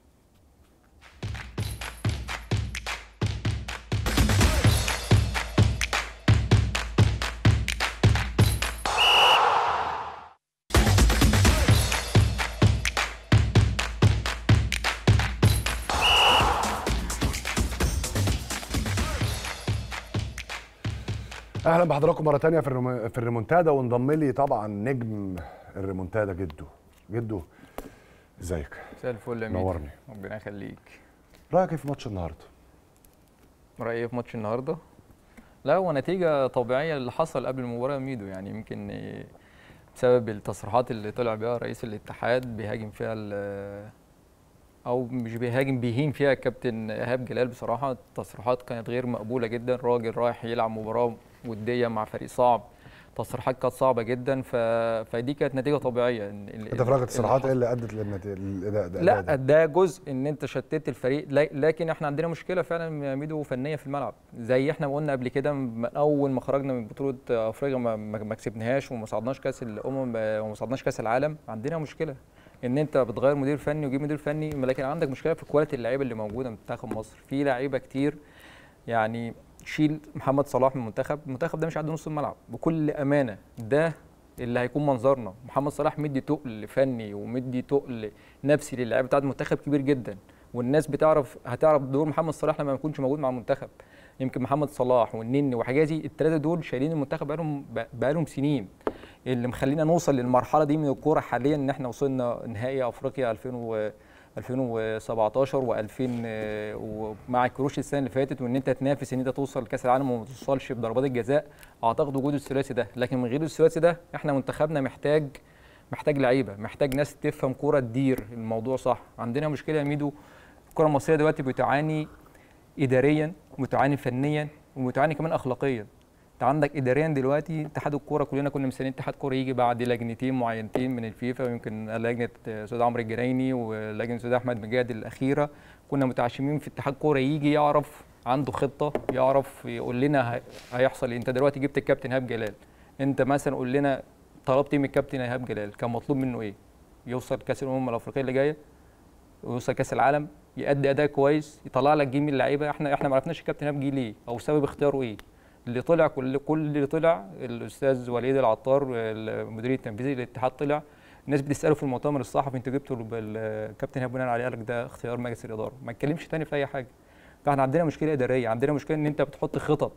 اهلا بحضراتكم مره تانية في الريمو- في الريمونتادا وانضم لي طبعا نجم الريمونتادا جدو جدو ازيك مساء الفل يا ميدو نورني. ربنا يخليك رايك ايه في ماتش النهارده رأيي إيه في ماتش النهارده لا هو نتيجة طبيعية اللي حصل قبل المباراة يا ميدو يعني يمكن إيه، بسبب التصريحات اللي طلع بيها رئيس الاتحاد بيهاجم فيها ال- او مش بيهاجم بيهين فيها الكابتن ايهاب جلال بصراحه التصريحات كانت غير مقبوله جدا راجل رايح يلعب مباراه وديه مع فريق صعب تصريحات كانت صعبه جدا ف... فدي كانت نتيجه طبيعيه إن- ال- انت في رايك اللي التصريحات حصل. ايه اللي ادت للنتيجه الاداء ده لا الأداء ده؟ ده جزء ان انت شتت الفريق لا- لكن احنا عندنا مشكله فعلا يا ميدو فنيه في الملعب زي احنا ما قلنا قبل كده من اول ما خرجنا من بطوله افريقيا ما, ما ما كسبناهاش وما صعدناش كاس الامم وما صعدناش كاس العالم عندنا مشكله ان انت بتغير مدير فني وتجيب مدير فني لكن عندك مشكله في كواليتي اللعيبه اللي موجوده من منتخب مصر في لعيبه كتير يعني شيل محمد صلاح من المنتخب المنتخب ده مش عدى نص الملعب بكل امانه ده اللي هيكون منظرنا محمد صلاح مدي تقل فني ومدي تقل نفسي للاعيبه بتاعت المنتخب كبير جدا والناس بتعرف هتعرف دور محمد صلاح لما ما يكونش موجود مع المنتخب يمكن محمد صلاح والنني وحجازي الثلاثه دول شايلين المنتخب بقالهم بقالهم سنين اللي مخلينا نوصل للمرحله دي من الكوره حاليا ان احنا وصلنا نهائي افريقيا 2000 و 2017 و2000 ومع كروش السنه اللي فاتت وان انت تنافس ان انت توصل لكاس العالم وما توصلش بضربات الجزاء اعتقد وجود الثلاثي ده لكن من غير الثلاثي ده احنا منتخبنا محتاج محتاج لعيبه محتاج ناس تفهم كوره تدير الموضوع صح عندنا مشكله يا ميدو الكره المصريه دلوقتي بتعاني اداريا وتعاني فنيا وتعاني كمان اخلاقيا انت عندك اداريا دلوقتي اتحاد الكوره كلنا كنا مستنيين اتحاد كوره يجي بعد لجنتين معينتين من الفيفا ويمكن لجنه استاذ عمرو الجنايني ولجنه استاذ احمد مجاد الاخيره كنا متعشمين في اتحاد كوره يجي يعرف عنده خطه يعرف يقول لنا هي- هيحصل إيه. انت دلوقتي جبت الكابتن ايهاب جلال انت مثلا قول لنا طلبت ايه من الكابتن ايهاب جلال كان مطلوب منه ايه يوصل كاس الامم الافريقيه اللي جايه ويوصل كاس العالم يأدي اداء كويس يطلع لك جيل من اللعيبه احنا احنا ما عرفناش الكابتن ايهاب جه ليه او سبب اختياره ايه اللي طلع كل كل اللي طلع الاستاذ وليد العطار المدير التنفيذي للاتحاد طلع الناس بتساله في المؤتمر الصحفي انتوا جبتوا ال- الكابتن ايهاب بناء عليه قال لك ده اختيار مجلس الاداره ما اتكلمش تاني في اي حاجه فاحنا عندنا مشكله اداريه عندنا مشكله ان انت بتحط خطط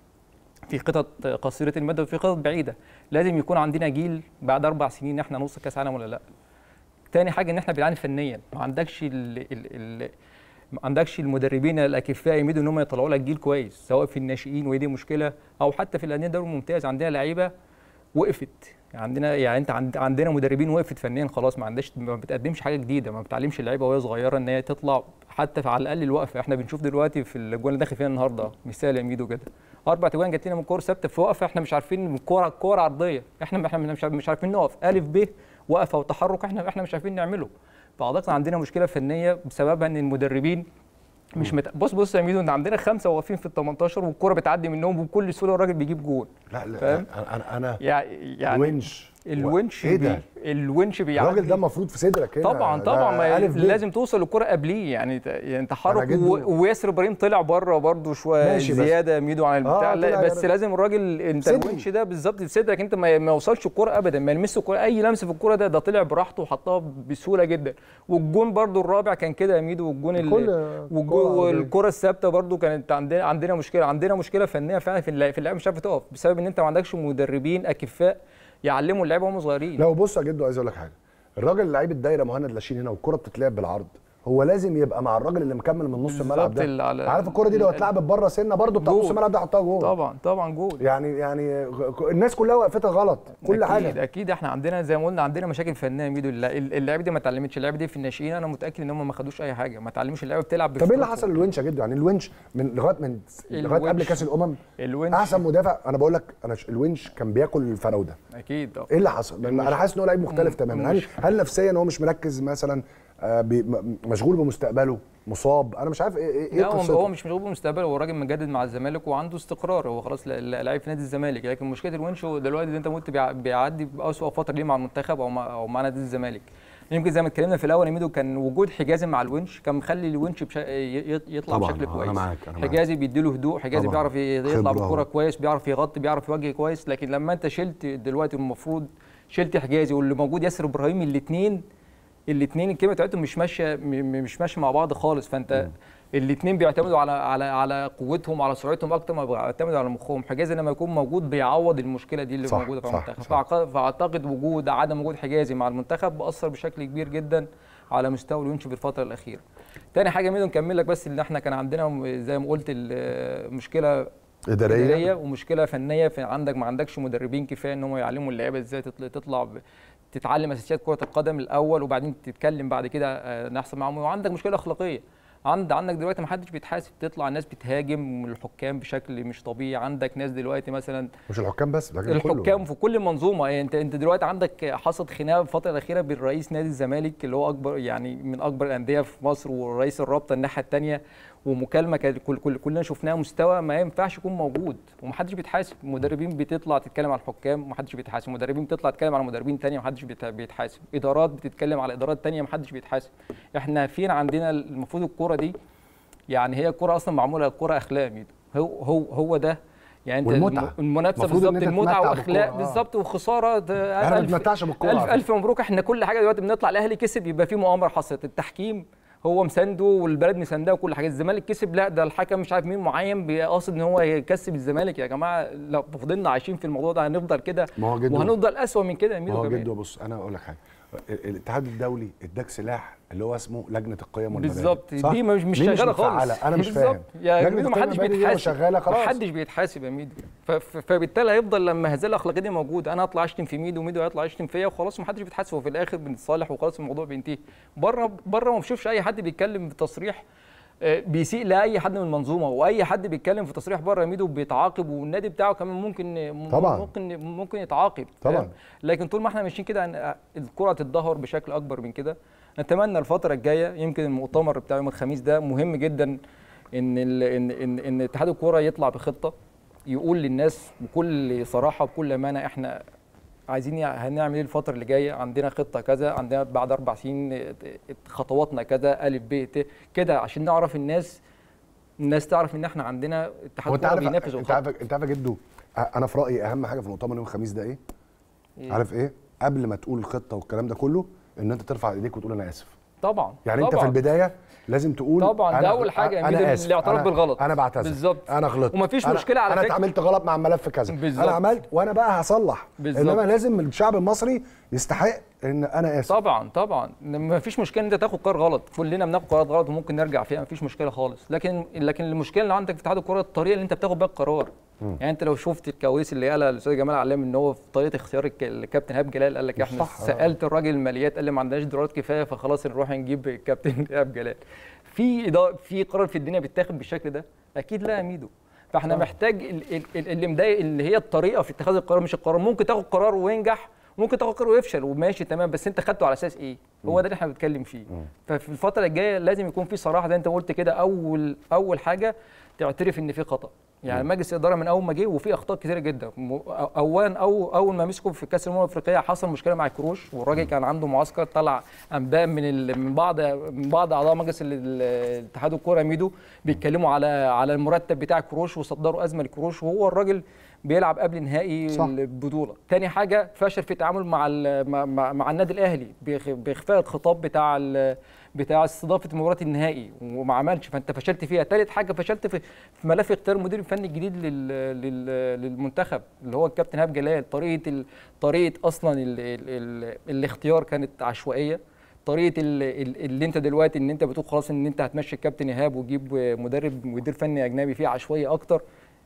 في خطط قصيره المدى وفي خطط بعيده لازم يكون عندنا جيل بعد اربع سنين احنا نوصل كاس عالم ولا لا تاني حاجه ان احنا بنعاني فنيا ما عندكش ال ال ال ما عندكش المدربين الاكفاء يميدوا ان هم يطلعوا لك جيل كويس سواء في الناشئين ودي مشكله او حتى في الانديه الدوري الممتاز عندنا لعيبه وقفت يعني عندنا يعني انت عند عندنا مدربين وقفت فنيا خلاص ما عندهاش ما بتقدمش حاجه جديده ما بتعلمش اللعيبه وهي صغيره ان هي تطلع حتى في على الاقل الوقفه احنا بنشوف دلوقتي في الجوان اللي داخل فيها النهارده مثال يا ميدو كده اربع اجوان جات لنا من كوره ثابته في وقفه احنا مش عارفين الكوره كوره عرضيه احنا احنا مش مش عارفين نقف الف ب وقفه وتحرك احنا احنا مش عارفين نعمله فاعتقد عندنا مشكله فنيه بسببها ان المدربين مش مت... بص بص يا ميدو ان عندنا خمسه واقفين في ال 18 والكوره بتعدي منهم وبكل سهوله الراجل بيجيب جول لا لا فاهم؟ انا انا يعني يعني الونش الونش ايه ده؟ بي... الونش بيعدي الراجل ده المفروض في صدرك هنا طبعا ده طبعا ما ألف ب. لازم توصل الكرة قبليه يعني ت- يعني تحرك جد- و- وياسر ابراهيم طلع بره برده شويه ماشي بس- زياده ميدو عن البتاع آه، لا طلع بس يا راجل. لازم الراجل انت صدري. الونش ده بالظبط في صدرك انت ما ما يوصلش الكرة ابدا ما يلمس الكرة اي لمس في الكرة ده ده طلع براحته وحطها بسهوله جدا والجون برده الرابع كان كده يا ميدو والجون كل ال- كرة والجون عرضية. والكرة الثابته برده كانت عندنا عندنا مشكله عندنا مشكله فنيه فعلا في اللعب في اللعب مش عارف تقف بسبب ان انت ما عندكش مدربين اكفاء يعلموا اللعيبه وهم صغيرين لو بص يا جدو عايز اقول لك حاجه الراجل لعيب الدايره مهند لاشين هنا والكره بتتلعب بالعرض هو لازم يبقى مع الراجل اللي مكمل من نص الملعب بالظبط اللي على- ده عارف الكره دي لو اتلعبت بره سنه برضه بتاع جول. نص الملعب ده حطها جول طبعا طبعا جول يعني يعني غ- الناس كلها وقفتها غلط كل أكيد حاجه اكيد احنا عندنا زي ما قلنا عندنا مشاكل فنيه يا ميدو الل- اللعيبه دي ما اتعلمتش اللعيبه دي في الناشئين انا متاكد ان هم ما خدوش اي حاجه ما اتعلموش اللعيبه بتلعب طب ايه اللي بفطرتهم. حصل للونش يا جدو يعني الونش من لغايه من لغايه قبل الونش- كاس الامم الونش احسن مدافع انا بقول لك انا ش- الونش كان بياكل الفراوده اكيد طبعا ايه اللي حصل؟ لأن انا حاسس ان هو لعيب مختلف م- تماما هل مش- هل نفسيا هو مش مركز مثلا آه، بي- م- مشغول بمستقبله مصاب انا مش عارف ايه ايه إيه لا هو قصته هو مش مشغول بالمستقبل هو راجل مجدد مع الزمالك وعنده استقرار هو خلاص لا- لا- لعيب في نادي الزمالك لكن مشكله الونش هو دلوقتي اللي انت قلت بيع- بيعدي باسوء فتره ليه مع المنتخب او مع او مع نادي الزمالك يمكن زي ما اتكلمنا في الاول يا ميدو كان وجود حجازي مع الونش كان مخلي الونش بش... ي- ي- يطلع طبعاً، بشكل أنا كويس معاك، أنا معاك. حجازي بيديله هدوء حجازي طبعاً. بيعرف ي- يطلع خبرة. بالكره كويس بيعرف يغطي بيعرف يوجه كويس لكن لما انت شلت دلوقتي المفروض شلت حجازي واللي موجود ياسر ابراهيم الاثنين الاثنين الكيمياء بتاعتهم مش ماشيه م- م- مش ماشيه مع بعض خالص فانت الاثنين بيعتمدوا على على على قوتهم على سرعتهم اكتر ما بيعتمدوا على مخهم حجازي لما يكون موجود بيعوض المشكله دي اللي صح، موجوده في صح، المنتخب صح. فأعتقد- فاعتقد وجود عدم وجود حجازي مع المنتخب بأثر بشكل كبير جدا على مستوى الونش في الفتره الاخيره تاني حاجه ميدو نكمل لك بس ان احنا كان عندنا م- زي ما قلت ال- مشكله اداريه اداريه ومشكله فنيه في عندك ما عندكش مدربين كفايه ان هم يعلموا اللعيبه ازاي تطلع, تطلع ب- تتعلم اساسيات كره القدم الاول وبعدين تتكلم بعد كده آه، نحصل معاهم وعندك مشكله اخلاقيه عند عندك دلوقتي ما حدش بيتحاسب تطلع الناس بتهاجم الحكام بشكل مش طبيعي عندك ناس دلوقتي مثلا مش الحكام بس لكن كله. الحكام في كل المنظومه يعني انت انت دلوقتي عندك حصلت خناقه في الفتره الاخيره بين رئيس نادي الزمالك اللي هو اكبر يعني من اكبر الانديه في مصر ورئيس الرابطه الناحيه الثانيه ومكالمه كانت كل كل كلنا شفناها مستوى ما ينفعش يكون موجود ومحدش بيتحاسب المدربين بتطلع تتكلم على الحكام ومحدش بيتحاسب مدربين بتطلع تتكلم على مدربين تانية ومحدش بيت- بيتحاسب ادارات بتتكلم على ادارات تانية ومحدش بيتحاسب احنا فين عندنا المفروض الكوره دي يعني هي الكوره اصلا معموله كوره اخلاق ميدو هو هو هو ده يعني انت والمتعة. الم- المنافسه المفروض إن بالظبط أنت المتعه تتمتع واخلاق بالكورة، آه. بالظبط وخساره ده احنا ما ألف- بنتمتعش بالكوره الف على الف مبروك احنا كل حاجه دلوقتي بنطلع الاهلي كسب يبقى في مؤامره حصلت التحكيم هو مسانده والبلد مسانداه وكل حاجه الزمالك كسب لا ده الحكم مش عارف مين معين بيقصد ان هو يكسب الزمالك يا جماعه لو فضلنا عايشين في الموضوع ده هنفضل كده ما هو جد وهنفضل اسوء من كده يا ما ميدو هو كمان جد بص انا اقول لك حاجه ال- الاتحاد الدولي اداك سلاح اللي هو اسمه لجنه القيم والمبادئ بالظبط صح؟ دي مش مش ليه شغاله خالص مفعلة؟ انا مش بالظبط. فاهم يا لجنة ميدو القيم محدش والمبادئ دي لو بيتحاسب شغاله خلاص محدش بيتحاسب يا ميدو ف- ف- فبالتالي هيفضل لما هذه الاخلاقيه دي موجوده انا اطلع اشتم في ميدو وميدو هيطلع يشتم فيا وخلاص محدش بيتحاسب وفي الاخر بنتصالح وخلاص الموضوع بينتهي بره بره ما بشوفش اي حد بيتكلم بتصريح آه، بيسيء لاي حد من المنظومه واي حد بيتكلم في تصريح بره ميدو بيتعاقب والنادي بتاعه كمان ممكن طبعاً. ممكن ممكن يتعاقب طبعاً. فاهم؟ لكن طول ما احنا ماشيين كده هن- الكره تتدهور بشكل اكبر من كده نتمنى الفتره الجايه يمكن المؤتمر بتاع يوم الخميس ده مهم جدا ان ال- ان ان, إن اتحاد الكوره يطلع بخطه يقول للناس بكل صراحه بكل امانه احنا عايزين يع- هنعمل ايه الفتره اللي جايه عندنا خطه كذا عندنا بعد اربع سنين ات- ات- خطواتنا كذا الف ب ت كده عشان نعرف الناس الناس تعرف ان احنا عندنا اتحاد هو انت كوره عارف بينافس انت وخط. عارف انت عارف يا جدو أ- انا في رايي اهم حاجه في مؤتمر يوم الخميس ده ايه؟ إيه؟ عارف ايه؟ قبل ما تقول الخطه والكلام ده كله ان انت ترفع ايديك وتقول انا اسف طبعا يعني انت في طبعاً. البدايه لازم تقول طبعاً، ده أنا أول حاجة يا ميدو، انا اسف الاعتراف أنا- بالغلط. انا بعتذر بالظبط. انا غلطت ومفيش أنا مشكلة على انا فكرة. اتعاملت غلط مع الملف كذا بالظبط. انا عملت وانا بقى هصلح بالظبط. انما لازم الشعب المصري يستحق ان انا اسف طبعا طبعا ما فيش مشكله ان انت تاخد قرار غلط كلنا بناخد قرارات غلط وممكن نرجع فيها ما فيش مشكله خالص لكن لكن المشكله اللي عندك في اتحاد الكوره الطريقه اللي انت بتاخد بيها القرار يعني انت لو شفت الكواليس اللي قالها الاستاذ جمال علام ان هو في طريقه اختيار الك- الكابتن هاب جلال قال لك مش احنا صح، آه. سالت الراجل الماليات قال لي ما عندناش دولارات كفايه فخلاص نروح نجيب الكابتن ايهاب جلال في إضاءة في قرار في الدنيا بيتاخد بالشكل ده اكيد لا يا ميدو فاحنا محتاج ال- ال- ال- اللي مضايق اللي هي الطريقه في اتخاذ القرار مش القرار ممكن تاخد قرار وينجح ممكن تاخد قرار ويفشل وماشي تمام بس انت خدته على اساس ايه هو ده اللي احنا بنتكلم فيه ففي الفتره الجايه لازم يكون في صراحه زي انت ما قلت كده اول اول حاجه تعترف ان في خطا يعني مجلس الاداره من اول ما جه وفي اخطاء كثيره جدا م- اولا او اول ما مسكوا في كاس الامم الافريقيه حصل مشكله مع الكروش والراجل كان عنده معسكر طلع انباء من ال... من بعض من بعض اعضاء مجلس ال- ال- الاتحاد الكوره ميدو بيتكلموا على على المرتب بتاع الكروش وصدروا ازمه للكروش وهو الراجل بيلعب قبل نهائي صح. البطوله تاني حاجه فشل في التعامل مع ال- مع, مع, مع النادي الاهلي بإخ- باخفاء الخطاب بتاع ال- بتاع استضافه مباراه النهائي وما عملش فانت فشلت فيها تالت حاجه فشلت في في ملف اختيار المدير الفني الجديد لل لل للمنتخب اللي هو الكابتن هاب جلال طريقه ال... طريقه اصلا ال... ال... ال... الاختيار كانت عشوائيه طريقه ال- ال- اللي انت دلوقتي ان انت بتقول خلاص ان انت هتمشي الكابتن ايهاب وتجيب مدرب مدير فني اجنبي فيه عشوائيه اكتر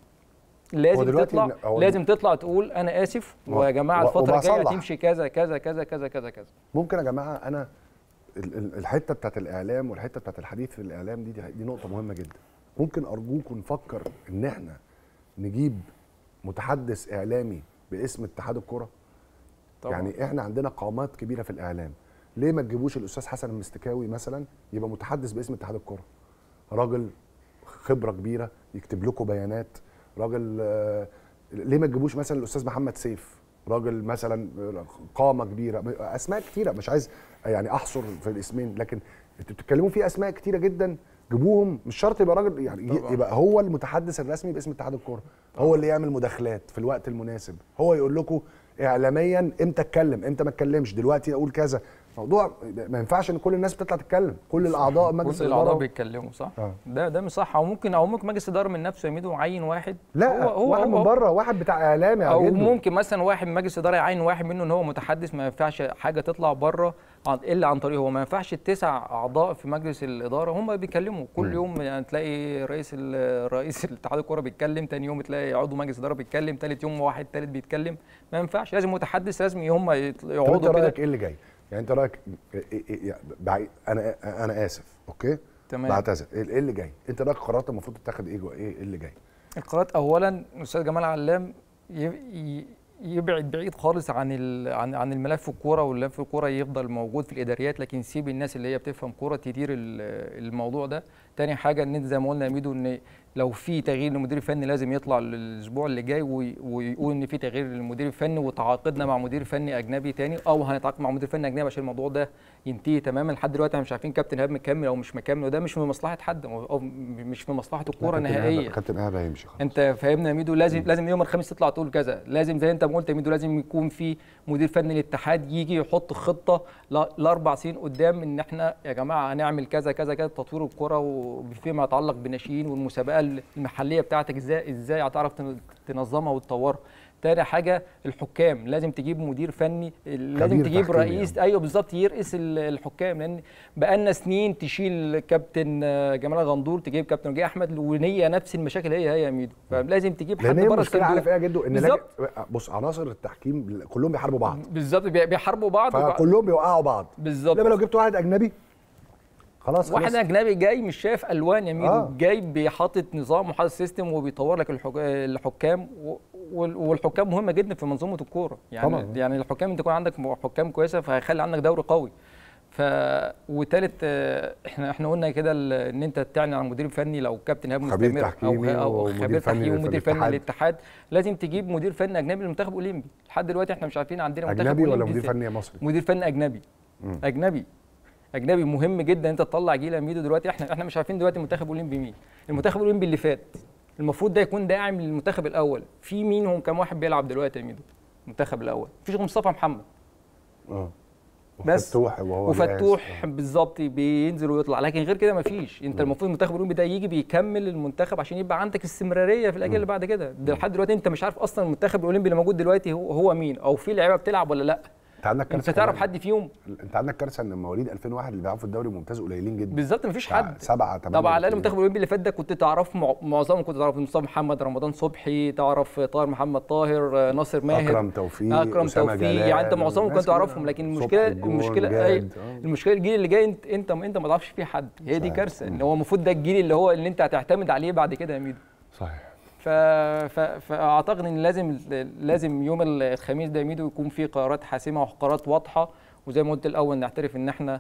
لازم دلوقتي تطلع إن- هو- لازم تطلع تقول انا اسف و- ويا جماعه و- الفتره الجايه وبصلح. هتمشي كذا كذا كذا كذا كذا كذا كذا ممكن يا جماعه انا ال- ال- الحته بتاعت الاعلام والحته بتاعت الحديث في الاعلام دي دي, دي نقطه مهمه جدا ممكن ارجوكم نفكر ان احنا نجيب متحدث اعلامي باسم اتحاد الكره طبعا. يعني احنا عندنا قامات كبيره في الاعلام ليه ما تجيبوش الاستاذ حسن المستكاوي مثلا يبقى متحدث باسم اتحاد الكره راجل خبره كبيره يكتب لكم بيانات راجل آه، ليه ما تجيبوش مثلا الاستاذ محمد سيف راجل مثلا قامه كبيره اسماء كتيره مش عايز يعني احصر في الاسمين لكن انتوا بتتكلموا في اسماء كتيره جدا جيبوهم مش شرط يبقى راجل يعني طبعاً. يبقى هو المتحدث الرسمي باسم اتحاد الكوره هو اللي يعمل مداخلات في الوقت المناسب هو يقول لكم اعلاميا امتى اتكلم امتى ما اتكلمش دلوقتي اقول كذا موضوع ما ينفعش ان كل الناس بتطلع تتكلم كل الاعضاء مجلس كل الاعضاء الاداره بيتكلموا صح آه. ده ده مش صح او ممكن او ممكن مجلس اداره من نفسه يميدو عين واحد لا هو هو واحد هو من بره واحد بتاع اعلام يا او جدو. ممكن مثلا واحد من مجلس اداره يعين واحد منه ان هو متحدث ما ينفعش حاجه تطلع بره عن الا عن طريقه هو ما ينفعش التسع اعضاء في مجلس الاداره هم بيتكلموا كل يوم يعني تلاقي رئيس ال- رئيس الاتحاد الكوره بيتكلم تاني يوم تلاقي عضو مجلس اداره بيتكلم تالت يوم واحد تالت بيتكلم ما ينفعش لازم متحدث رسمي هم طب انت يقعدوا كده رايك ايه اللي جاي؟ يعني انت رايك إيه- إيه- إيه- بعي- انا انا اسف اوكي؟ تمام. بعتذر ايه إيه اللي جاي؟ انت رايك قرارات المفروض تتاخد ايه جوه ايه إيه اللي جاي؟ القرارات اولا الاستاذ جمال علام ي- ي- يبعد بعيد خالص عن ال- عن عن الملف الكوره والملف الكوره يفضل موجود في الاداريات لكن سيب الناس اللي هي بتفهم كوره تدير ال- الموضوع ده تاني حاجه ان انت زي ما قلنا يا ميدو ان لو في تغيير للمدير الفني لازم يطلع الاسبوع اللي جاي وي- ويقول ان في تغيير للمدير الفني وتعاقدنا مع مدير فني اجنبي تاني او هنتعاقد مع مدير فني اجنبي عشان الموضوع ده ينتهي تماما لحد دلوقتي احنا مش عارفين كابتن ايهاب مكمل او مش مكمل وده مش في مصلحه حد او مش في مصلحه الكوره كابتن إيهاب- نهائيا كابتن ايهاب هيمشي خلاص انت فاهمنا يا ميدو لازم لازم يوم الخميس تطلع تقول كذا لازم زي انت ما قلت يا ميدو لازم يكون في مدير فني للاتحاد يجي يحط خطه ل- لاربع سنين قدام ان احنا يا جماعه هنعمل كذا كذا كذا تطوير الكره وفيما يتعلق بالناشئين والمسابقه المحليه بتاعتك ازاي ازاي هتعرف تن- تنظمها وتطورها تاني حاجه الحكام لازم تجيب مدير فني لازم خبير تجيب تحكيمي رئيس ايوه بالظبط يرئيس ال- الحكام لان بقالنا سنين تشيل كابتن آه، جمال غندور تجيب كابتن رجاء احمد ونيه نفس المشاكل هي هي يا ميدو فلازم تجيب حد لان هي بره المشكله عارف ايه يا جدو ان بالظبط. لاجئ- بص عناصر التحكيم كلهم بيحاربوا بعض بالظبط بي- بيحاربوا بعض وبع- فكلهم بيوقعوا بعض بالظبط انما لو جبت واحد اجنبي خلاص واحد خلاص اجنبي جاي مش شايف الوان يا ميدو آه. جاي بيحاطط نظام وحاطط سيستم وبيطور لك الحك... الحكام و... وال- والحكام مهمه جدا في منظومه الكوره يعني طبعاً. يعني الحكام انت يكون عندك م- حكام كويسه فهيخلي عندك دوري قوي ف وتالت آه، احنا احنا قلنا كده ال- ان انت تعلن عن مدير فني لو كابتن ايهاب خبير مستمر تحكيمي او ومدير خبير فني تحكيم ومدير فني للاتحاد. للاتحاد لازم تجيب مدير فني اجنبي للمنتخب الاولمبي لحد دلوقتي احنا مش عارفين عندنا منتخب اجنبي ولا أولمبي مدير إزاي. فني مصري مدير فني اجنبي مم. اجنبي اجنبي مهم جدا انت تطلع جيل ميدو دلوقتي احنا احنا مش عارفين دلوقتي المنتخب الاولمبي مين المنتخب الاولمبي اللي فات المفروض ده يكون داعم للمنتخب الاول في مين هم كام واحد بيلعب دلوقتي يا ميدو المنتخب الاول مفيش غير مصطفى محمد اه بس وفتوح وهو وفتوح بالظبط بينزل ويطلع لكن غير كده مفيش انت المفروض المنتخب الاولمبي ده يجي بيكمل المنتخب عشان يبقى عندك استمراريه في الاجيال اللي بعد كده ده لحد دلوقتي انت مش عارف اصلا المنتخب الاولمبي اللي موجود دلوقتي هو هو مين او في لعيبه بتلعب ولا لا انت عندك انت كارثه تعرف كمان. حد فيهم انت عندك كارثه ان مواليد 2001 اللي بيلعبوا في الدوري الممتاز قليلين جدا بالظبط مفيش بتاع حد سبعه ثمانيه طب على الاقل المنتخب الاولمبي اللي فات ده كنت تعرف مع- معظمهم كنت تعرف مصطفى محمد رمضان صبحي تعرف طاهر محمد طاهر آه، ناصر ماهر اكرم توفيق اكرم أسامة توفيق جلال، يعني انت معظمهم الناس كنت تعرفهم كلها. لكن صبحي المشكله الجون، المشكله جاد، أي آه. المشكله الجيل اللي جاي انت انت انت ما تعرفش فيه حد هي دي صحيح. كارثه ان هو المفروض ده الجيل اللي هو اللي انت هتعتمد عليه بعد كده يا ميدو صحيح ف... ف... فاعتقد ان لازم لازم يوم الخميس ده يا ميدو يكون في قرارات حاسمه وقرارات واضحه وزي ما قلت الاول نعترف ان احنا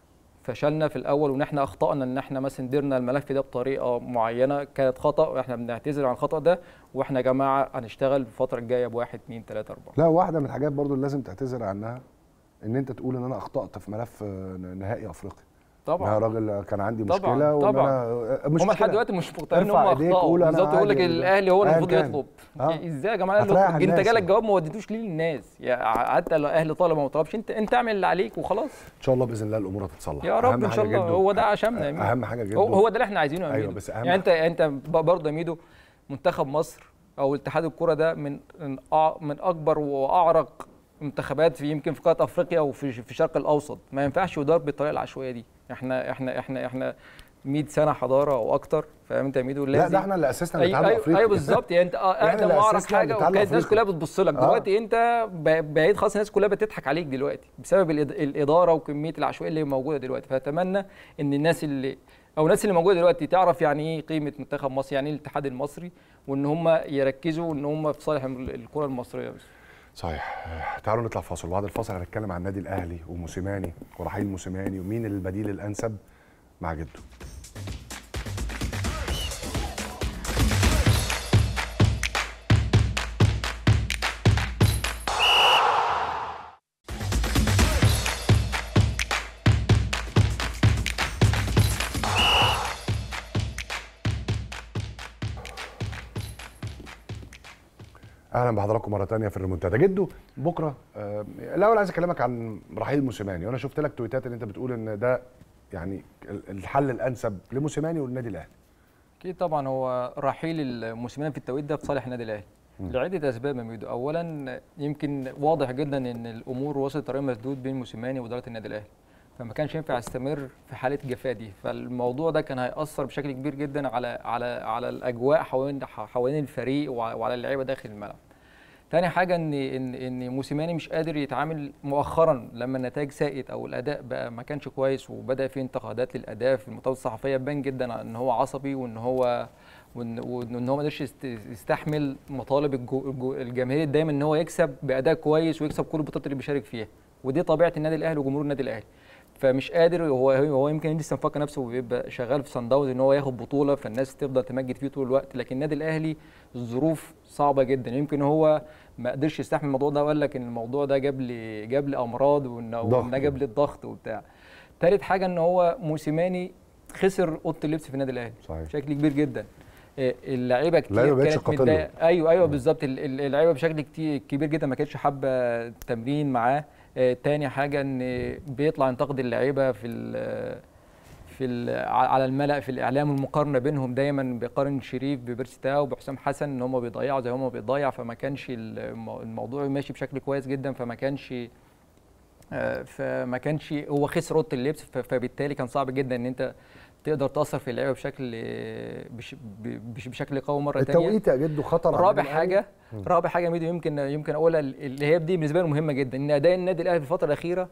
فشلنا في الاول وان احنا اخطانا ان احنا مثلا ديرنا الملف ده بطريقه معينه كانت خطا واحنا بنعتذر عن الخطا ده واحنا يا جماعه هنشتغل الفتره الجايه بواحد اثنين ثلاثه اربعه لا واحده من الحاجات برضو اللي لازم تعتذر عنها ان انت تقول ان انا اخطات في ملف آه، نهائي افريقيا طبعاً. انا راجل كان عندي طبعاً، مشكله وان طبعاً. انا مش هم لحد مشكلة. دلوقتي مش مقتنعين ان ارفع هم ايديك اخطاوا قول أنا بالظبط يقول لك عادي. الاهلي هو اللي أيا المفروض كان. يطلب آه. ازاي يا جماعه هتريح يطلب؟ انت الناس جالك يعني. جواب ما وديتوش ليه للناس يعني حتى لو الاهلي طالب ما طلبش انت انت اعمل اللي عليك وخلاص ان شاء الله باذن الله الامور هتتصلح يا رب أهم ان شاء حاجة الله جدو- هو ده عشمنا يا ميدو اهم حاجه جدا هو, هو ده اللي احنا عايزينه يا أيوة، ميدو بس أهم يعني انت انت ب- برضه يا ميدو منتخب مصر او اتحاد الكره ده من من أع- من اكبر واعرق منتخبات في يمكن في قاره افريقيا وفي في الشرق الاوسط ما ينفعش يدار بالطريقه العشوائيه دي احنا احنا احنا احنا 100 سنه حضاره او اكتر فاهم انت يا ميدو لا ده احنا اللي اسسنا أيوة الاتحاد أيوة, الافريقي ايوه بالظبط يعني انت اه إحنا انت اللي معرض أسسنا حاجه الاتحاد وكانت الناس الأفريقي. كلها بتبص لك آه. دلوقتي انت ب- بقيت خلاص الناس كلها بتضحك عليك دلوقتي بسبب الإد- الاداره وكميه العشوائيه اللي موجوده دلوقتي فاتمنى ان الناس اللي او الناس اللي موجوده دلوقتي تعرف يعني ايه قيمه منتخب مصر يعني ايه الاتحاد المصري وان هم يركزوا ان هم في صالح الكره المصريه بس صحيح تعالوا نطلع فاصل وبعد الفاصل هنتكلم عن النادي الاهلي وموسيماني ورحيل موسيماني ومين البديل الانسب مع جده اهلا بحضراتكم مره تانية في الريمونتادا جدو بكره آه، الاول عايز اكلمك عن رحيل موسيماني وانا شفت لك تويتات ان انت بتقول ان ده يعني ال- الحل الانسب لموسيماني والنادي الاهلي اكيد طبعا هو رحيل الموسيماني في التوقيت ده في صالح النادي الاهلي لعده اسباب يا ميدو اولا يمكن واضح جدا ان الامور وصلت طريق مسدود بين موسيماني واداره النادي الاهلي فما كانش ينفع يستمر في حاله جفاء دي فالموضوع ده كان هيأثر بشكل كبير جدا على على على الاجواء حوالين حوالين الفريق وع- وعلى اللعيبه داخل الملعب تاني حاجه ان ان ان موسيماني مش قادر يتعامل مؤخرا لما النتائج ساءت او الاداء بقى ما كانش كويس وبدا في انتقادات للاداء في المطالب الصحفيه بان جدا ان هو عصبي وان هو وان وان هو ما قدرش يست- يستحمل مطالب الجو- الجو- الجماهير دايما ان هو يكسب باداء كويس ويكسب كل البطولات اللي بيشارك فيها ودي طبيعه النادي الاهلي وجمهور النادي الاهلي فمش قادر هو هو يمكن لسه مفكر نفسه وبيبقى شغال في سان داونز ان هو ياخد بطوله فالناس تفضل تمجد فيه طول الوقت لكن النادي الاهلي الظروف صعبه جدا يمكن هو ما قدرش يستحمل الموضوع ده وقال لك ان الموضوع ده جاب لي جاب لي امراض وان ضغط. وإن جاب لي الضغط وبتاع تالت حاجه ان هو موسيماني خسر اوضه اللبس في النادي الاهلي صحيح. بشكل كبير جدا إيه، اللعيبه كتير اللعيبة ما بقتش كانت قاتلة. متضايقه ايوه ايوه بالظبط ال- ال- اللعيبه بشكل كتير كبير جدا ما كانتش حابه تمرين معاه آه، تاني حاجه ان بيطلع ينتقد اللعيبه في ال في ال على الملأ في الاعلام المقارنه بينهم دايما بيقارن شريف ببيرسي تاو وبحسام حسن ان هم بيضيعوا زي هم بيضيع فما كانش المو- الموضوع ماشي بشكل كويس جدا فما كانش آه، فما كانش هو خسر اوضه اللبس ف- فبالتالي كان صعب جدا ان انت تقدر تاثر في اللعيبه بشكل بش بش بشكل قوي مره ثانيه التوقيت يا جدو خطر على رابع النادي الأهلي؟ حاجه رابع حاجه ميدو يمكن يمكن اقولها اللي هي دي بالنسبه لي مهمه جدا ان اداء النادي الاهلي في الفتره الاخيره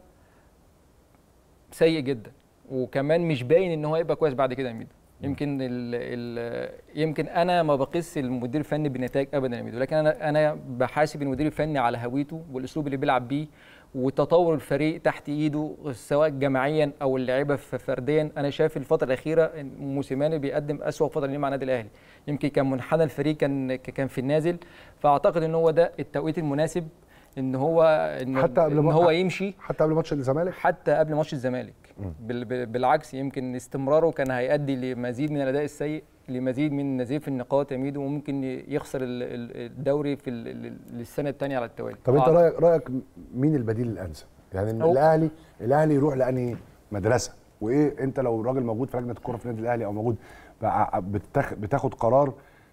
سيء جدا وكمان مش باين ان هو يبقى كويس بعد كده يا ميدو يمكن ال ال يمكن انا ما بقيس المدير الفني بالنتائج ابدا يا ميدو لكن انا انا بحاسب المدير الفني على هويته والاسلوب اللي بيلعب بيه وتطور الفريق تحت ايده سواء جماعيا او اللعيبه ف- فرديا انا شايف الفتره الاخيره إن موسيماني بيقدم اسوأ فتره ليه مع النادي الاهلي يمكن كان منحنى الفريق كان كان في النازل فاعتقد ان هو ده التوقيت المناسب ان هو ان, حتى قبل إن ما- هو يمشي حتى قبل ماتش الزمالك حتى قبل ماتش الزمالك بال- بال- بالعكس يمكن استمراره كان هيؤدي لمزيد من الاداء السيء لمزيد من نزيف النقاط يا ميدو وممكن ي- يخسر ال- ال- الدوري في ال- ال- للسنه الثانيه على التوالي طب انت أعتقد. رايك رايك مين البديل الانسب؟ يعني إن هو- الاهلي الاهلي يروح لانهي مدرسه؟ وايه انت لو راجل موجود في لجنه الكره في النادي الاهلي او موجود بقى بتاخ- بتاخد قرار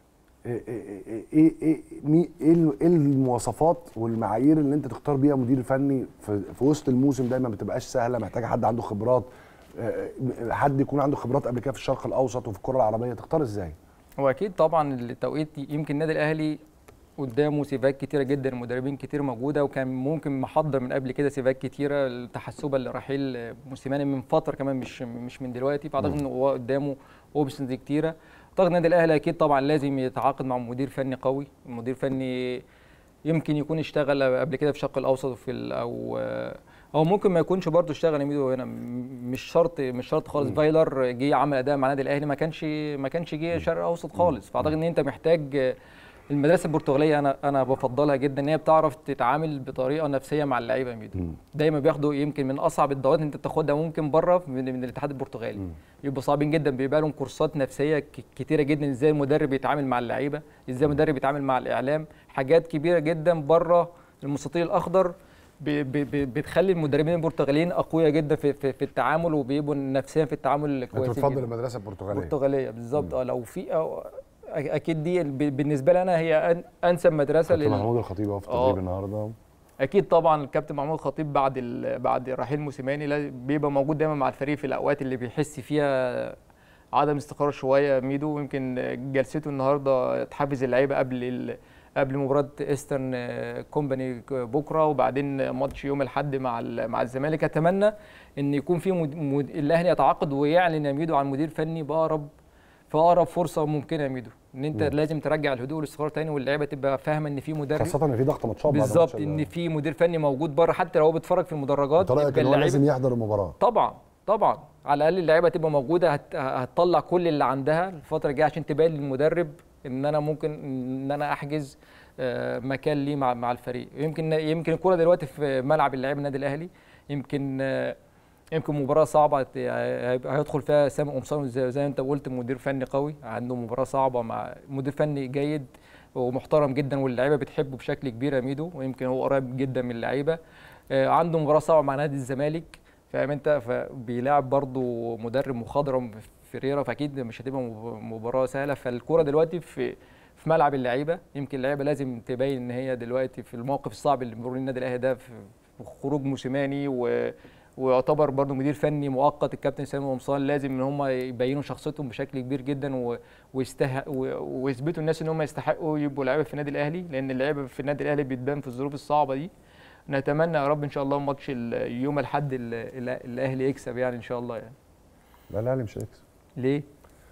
ايه ايه ايه ايه مي- ايه ال- إيه المواصفات والمعايير اللي انت تختار بيها مدير فني في, في وسط الموسم دايما ما بتبقاش سهله محتاجه حد عنده خبرات اه، حد يكون عنده خبرات قبل كده في الشرق الاوسط وفي الكره العربيه تختار ازاي؟ هو اكيد طبعا التوقيت يمكن النادي الاهلي قدامه سيفات كتيره جدا مدربين كتير موجوده وكان ممكن محضر من قبل كده سيفات كتيره تحسبا لرحيل موسيماني من فتره كمان مش مش من دلوقتي فاعتقد ان هو قدامه اوبشنز كتيره اعتقد النادي الاهلي اكيد طبعا لازم يتعاقد مع مدير فني قوي مدير فني يمكن يكون اشتغل قبل كده في الشرق الاوسط وفي ال- او او ممكن ما يكونش برضه اشتغل يميدو هنا م- مش شرط مش شرط خالص فايلر جه عمل اداء مع النادي الاهلي ما كانش ما كانش جه شرق اوسط خالص فاعتقد ان انت محتاج المدرسه البرتغاليه انا انا بفضلها جدا ان هي بتعرف تتعامل بطريقه نفسيه مع اللعيبه يا ميدو دايما بياخدوا يمكن من اصعب الدورات انت تاخدها ممكن بره من, من الاتحاد البرتغالي يبقوا صعبين جدا بيبقى لهم كورسات نفسيه ك- كتيره جدا ازاي المدرب يتعامل مع اللعيبه ازاي المدرب يتعامل مع الاعلام حاجات كبيره جدا بره المستطيل الاخضر ب- ب- ب- بتخلي المدربين البرتغاليين اقوياء جدا في, في, في التعامل وبيبقوا نفسيا في التعامل انت كويسين بتفضل جدا. المدرسه البرتغاليه البرتغاليه بالظبط اه لو في أو أ- اكيد دي ب- بالنسبه لي انا هي أن- انسب مدرسه كابتن لل... محمود الخطيب اهو في آه. التدريب النهارده اكيد طبعا الكابتن محمود خطيب بعد ال... بعد رحيل موسيماني لاز- بيبقى موجود دايما مع الفريق في الاوقات اللي بيحس فيها عدم استقرار شويه ميدو يمكن جلسته النهارده تحفز اللعيبه قبل ال... قبل مباراه ايسترن كومباني بكره وبعدين ماتش يوم الاحد مع ال... مع الزمالك اتمنى ان يكون في مد... مد... الاهلي يتعاقد ويعلن يا ميدو عن مدير فني باقرب في اقرب فرصه ممكنه يا ميدو ان انت لازم ترجع الهدوء والاستقرار تاني واللعيبه تبقى فاهمه ان في مدرب خاصه ان في ضغط ماتشات بعد بالظبط ماتش ال- ان في مدير فني موجود بره حتى لو هو بيتفرج في المدرجات انت رايك يبقى ان هو اللعيبة- لازم يحضر المباراه طبعا طبعا على الاقل اللعيبه تبقى موجوده هت... هتطلع كل اللي عندها الفتره الجايه عشان تبين للمدرب ان انا ممكن ان انا احجز آه، مكان ليه مع مع الفريق يمكن يمكن الكوره دلوقتي في ملعب اللعيبه النادي الاهلي يمكن آه، يمكن مباراه صعبه هت- هيبقى هيدخل فيها سامي قمصان زي, زي ما انت قلت مدير فني قوي عنده مباراه صعبه مع مدير فني جيد ومحترم جدا واللعيبه بتحبه بشكل كبير يا ميدو ويمكن هو قريب جدا من اللعيبه آه، عنده مباراه صعبه مع نادي الزمالك فاهم انت فبيلاعب برضه مدرب مخضرم فيريرا فاكيد مش هتبقى مب- مباراه سهله فالكوره دلوقتي في في ملعب اللعيبه يمكن اللعيبه لازم تبين ان هي دلوقتي في الموقف الصعب اللي بيمر النادي الاهلي ده في في خروج موسيماني و ويعتبر برضه مدير فني مؤقت الكابتن سامي قمصان لازم ان هم يبينوا شخصيتهم بشكل كبير جدا و... ويسته... و... ويثبتوا الناس ان هم يستحقوا يبقوا لعيبه في النادي الاهلي لان اللعيبه في النادي الاهلي بتبان في الظروف الصعبه دي نتمنى يا رب ان شاء الله ماتش ال- يوم الاحد ال- ال- الاهلي يكسب يعني ان شاء الله يعني لا الاهلي مش هيكسب ليه؟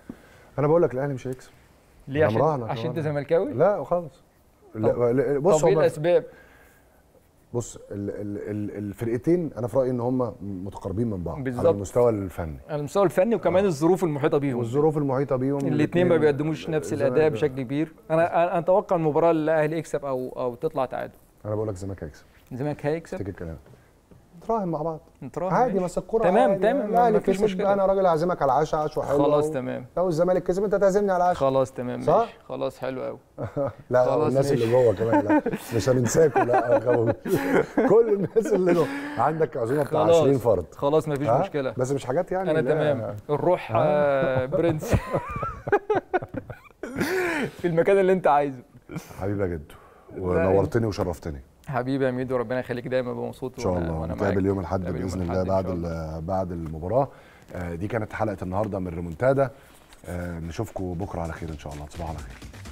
انا بقول لك الاهلي مش هيكسب ليه أنا عشان مراهنة عشان انت كمان. زملكاوي؟ لا خالص لا لا، بص طب ايه هو الاسباب؟ بص ال ال ال الفرقتين انا في رايي ان هم متقاربين من بعض على بالظبط. المستوى الفني على المستوى الفني وكمان الظروف المحيطه بيهم والظروف المحيطه بيهم الاثنين ما بيقدموش نفس الزمالك- الاداء بشكل كبير انا انا اتوقع المباراه اللي الاهلي يكسب او او تطلع تعادل انا بقول لك الزمالك هيكسب الزمالك هيكسب افتكر كلام نتراهن مع بعض نتراهن عادي ماشي. بس الكوره تمام عادي. تمام الاهلي مفيش كسب مشكله انا راجل اعزمك على عشاء عشوه حلو خلاص أهو. تمام لو الزمالك كسب انت تعزمني على عشاء خلاص تمام صح؟ ماشي خلاص حلو قوي لا خلاص الناس اللي ماشي. جوه كمان لا مش هننساكم لا غوي. كل الناس اللي جوه عندك عزومه بتاع خلاص 20 فرد خلاص مفيش ها؟ مشكله بس مش حاجات يعني انا لا. تمام الروح آه، برنس في المكان اللي انت عايزه حبيبي يا جدو ونورتني وشرفتني حبيبي يا ميدو ربنا يخليك دايما ببقى مبسوط ان شاء وأنا- الله وأنا نتقابل معاك. يوم الاحد نتقابل يوم باذن الأحد الله إن بعد شاء الله. ال- بعد المباراه آه، دي كانت حلقه النهارده من ريمونتادا آه، نشوفكم بكره على خير ان شاء الله تصبحوا على خير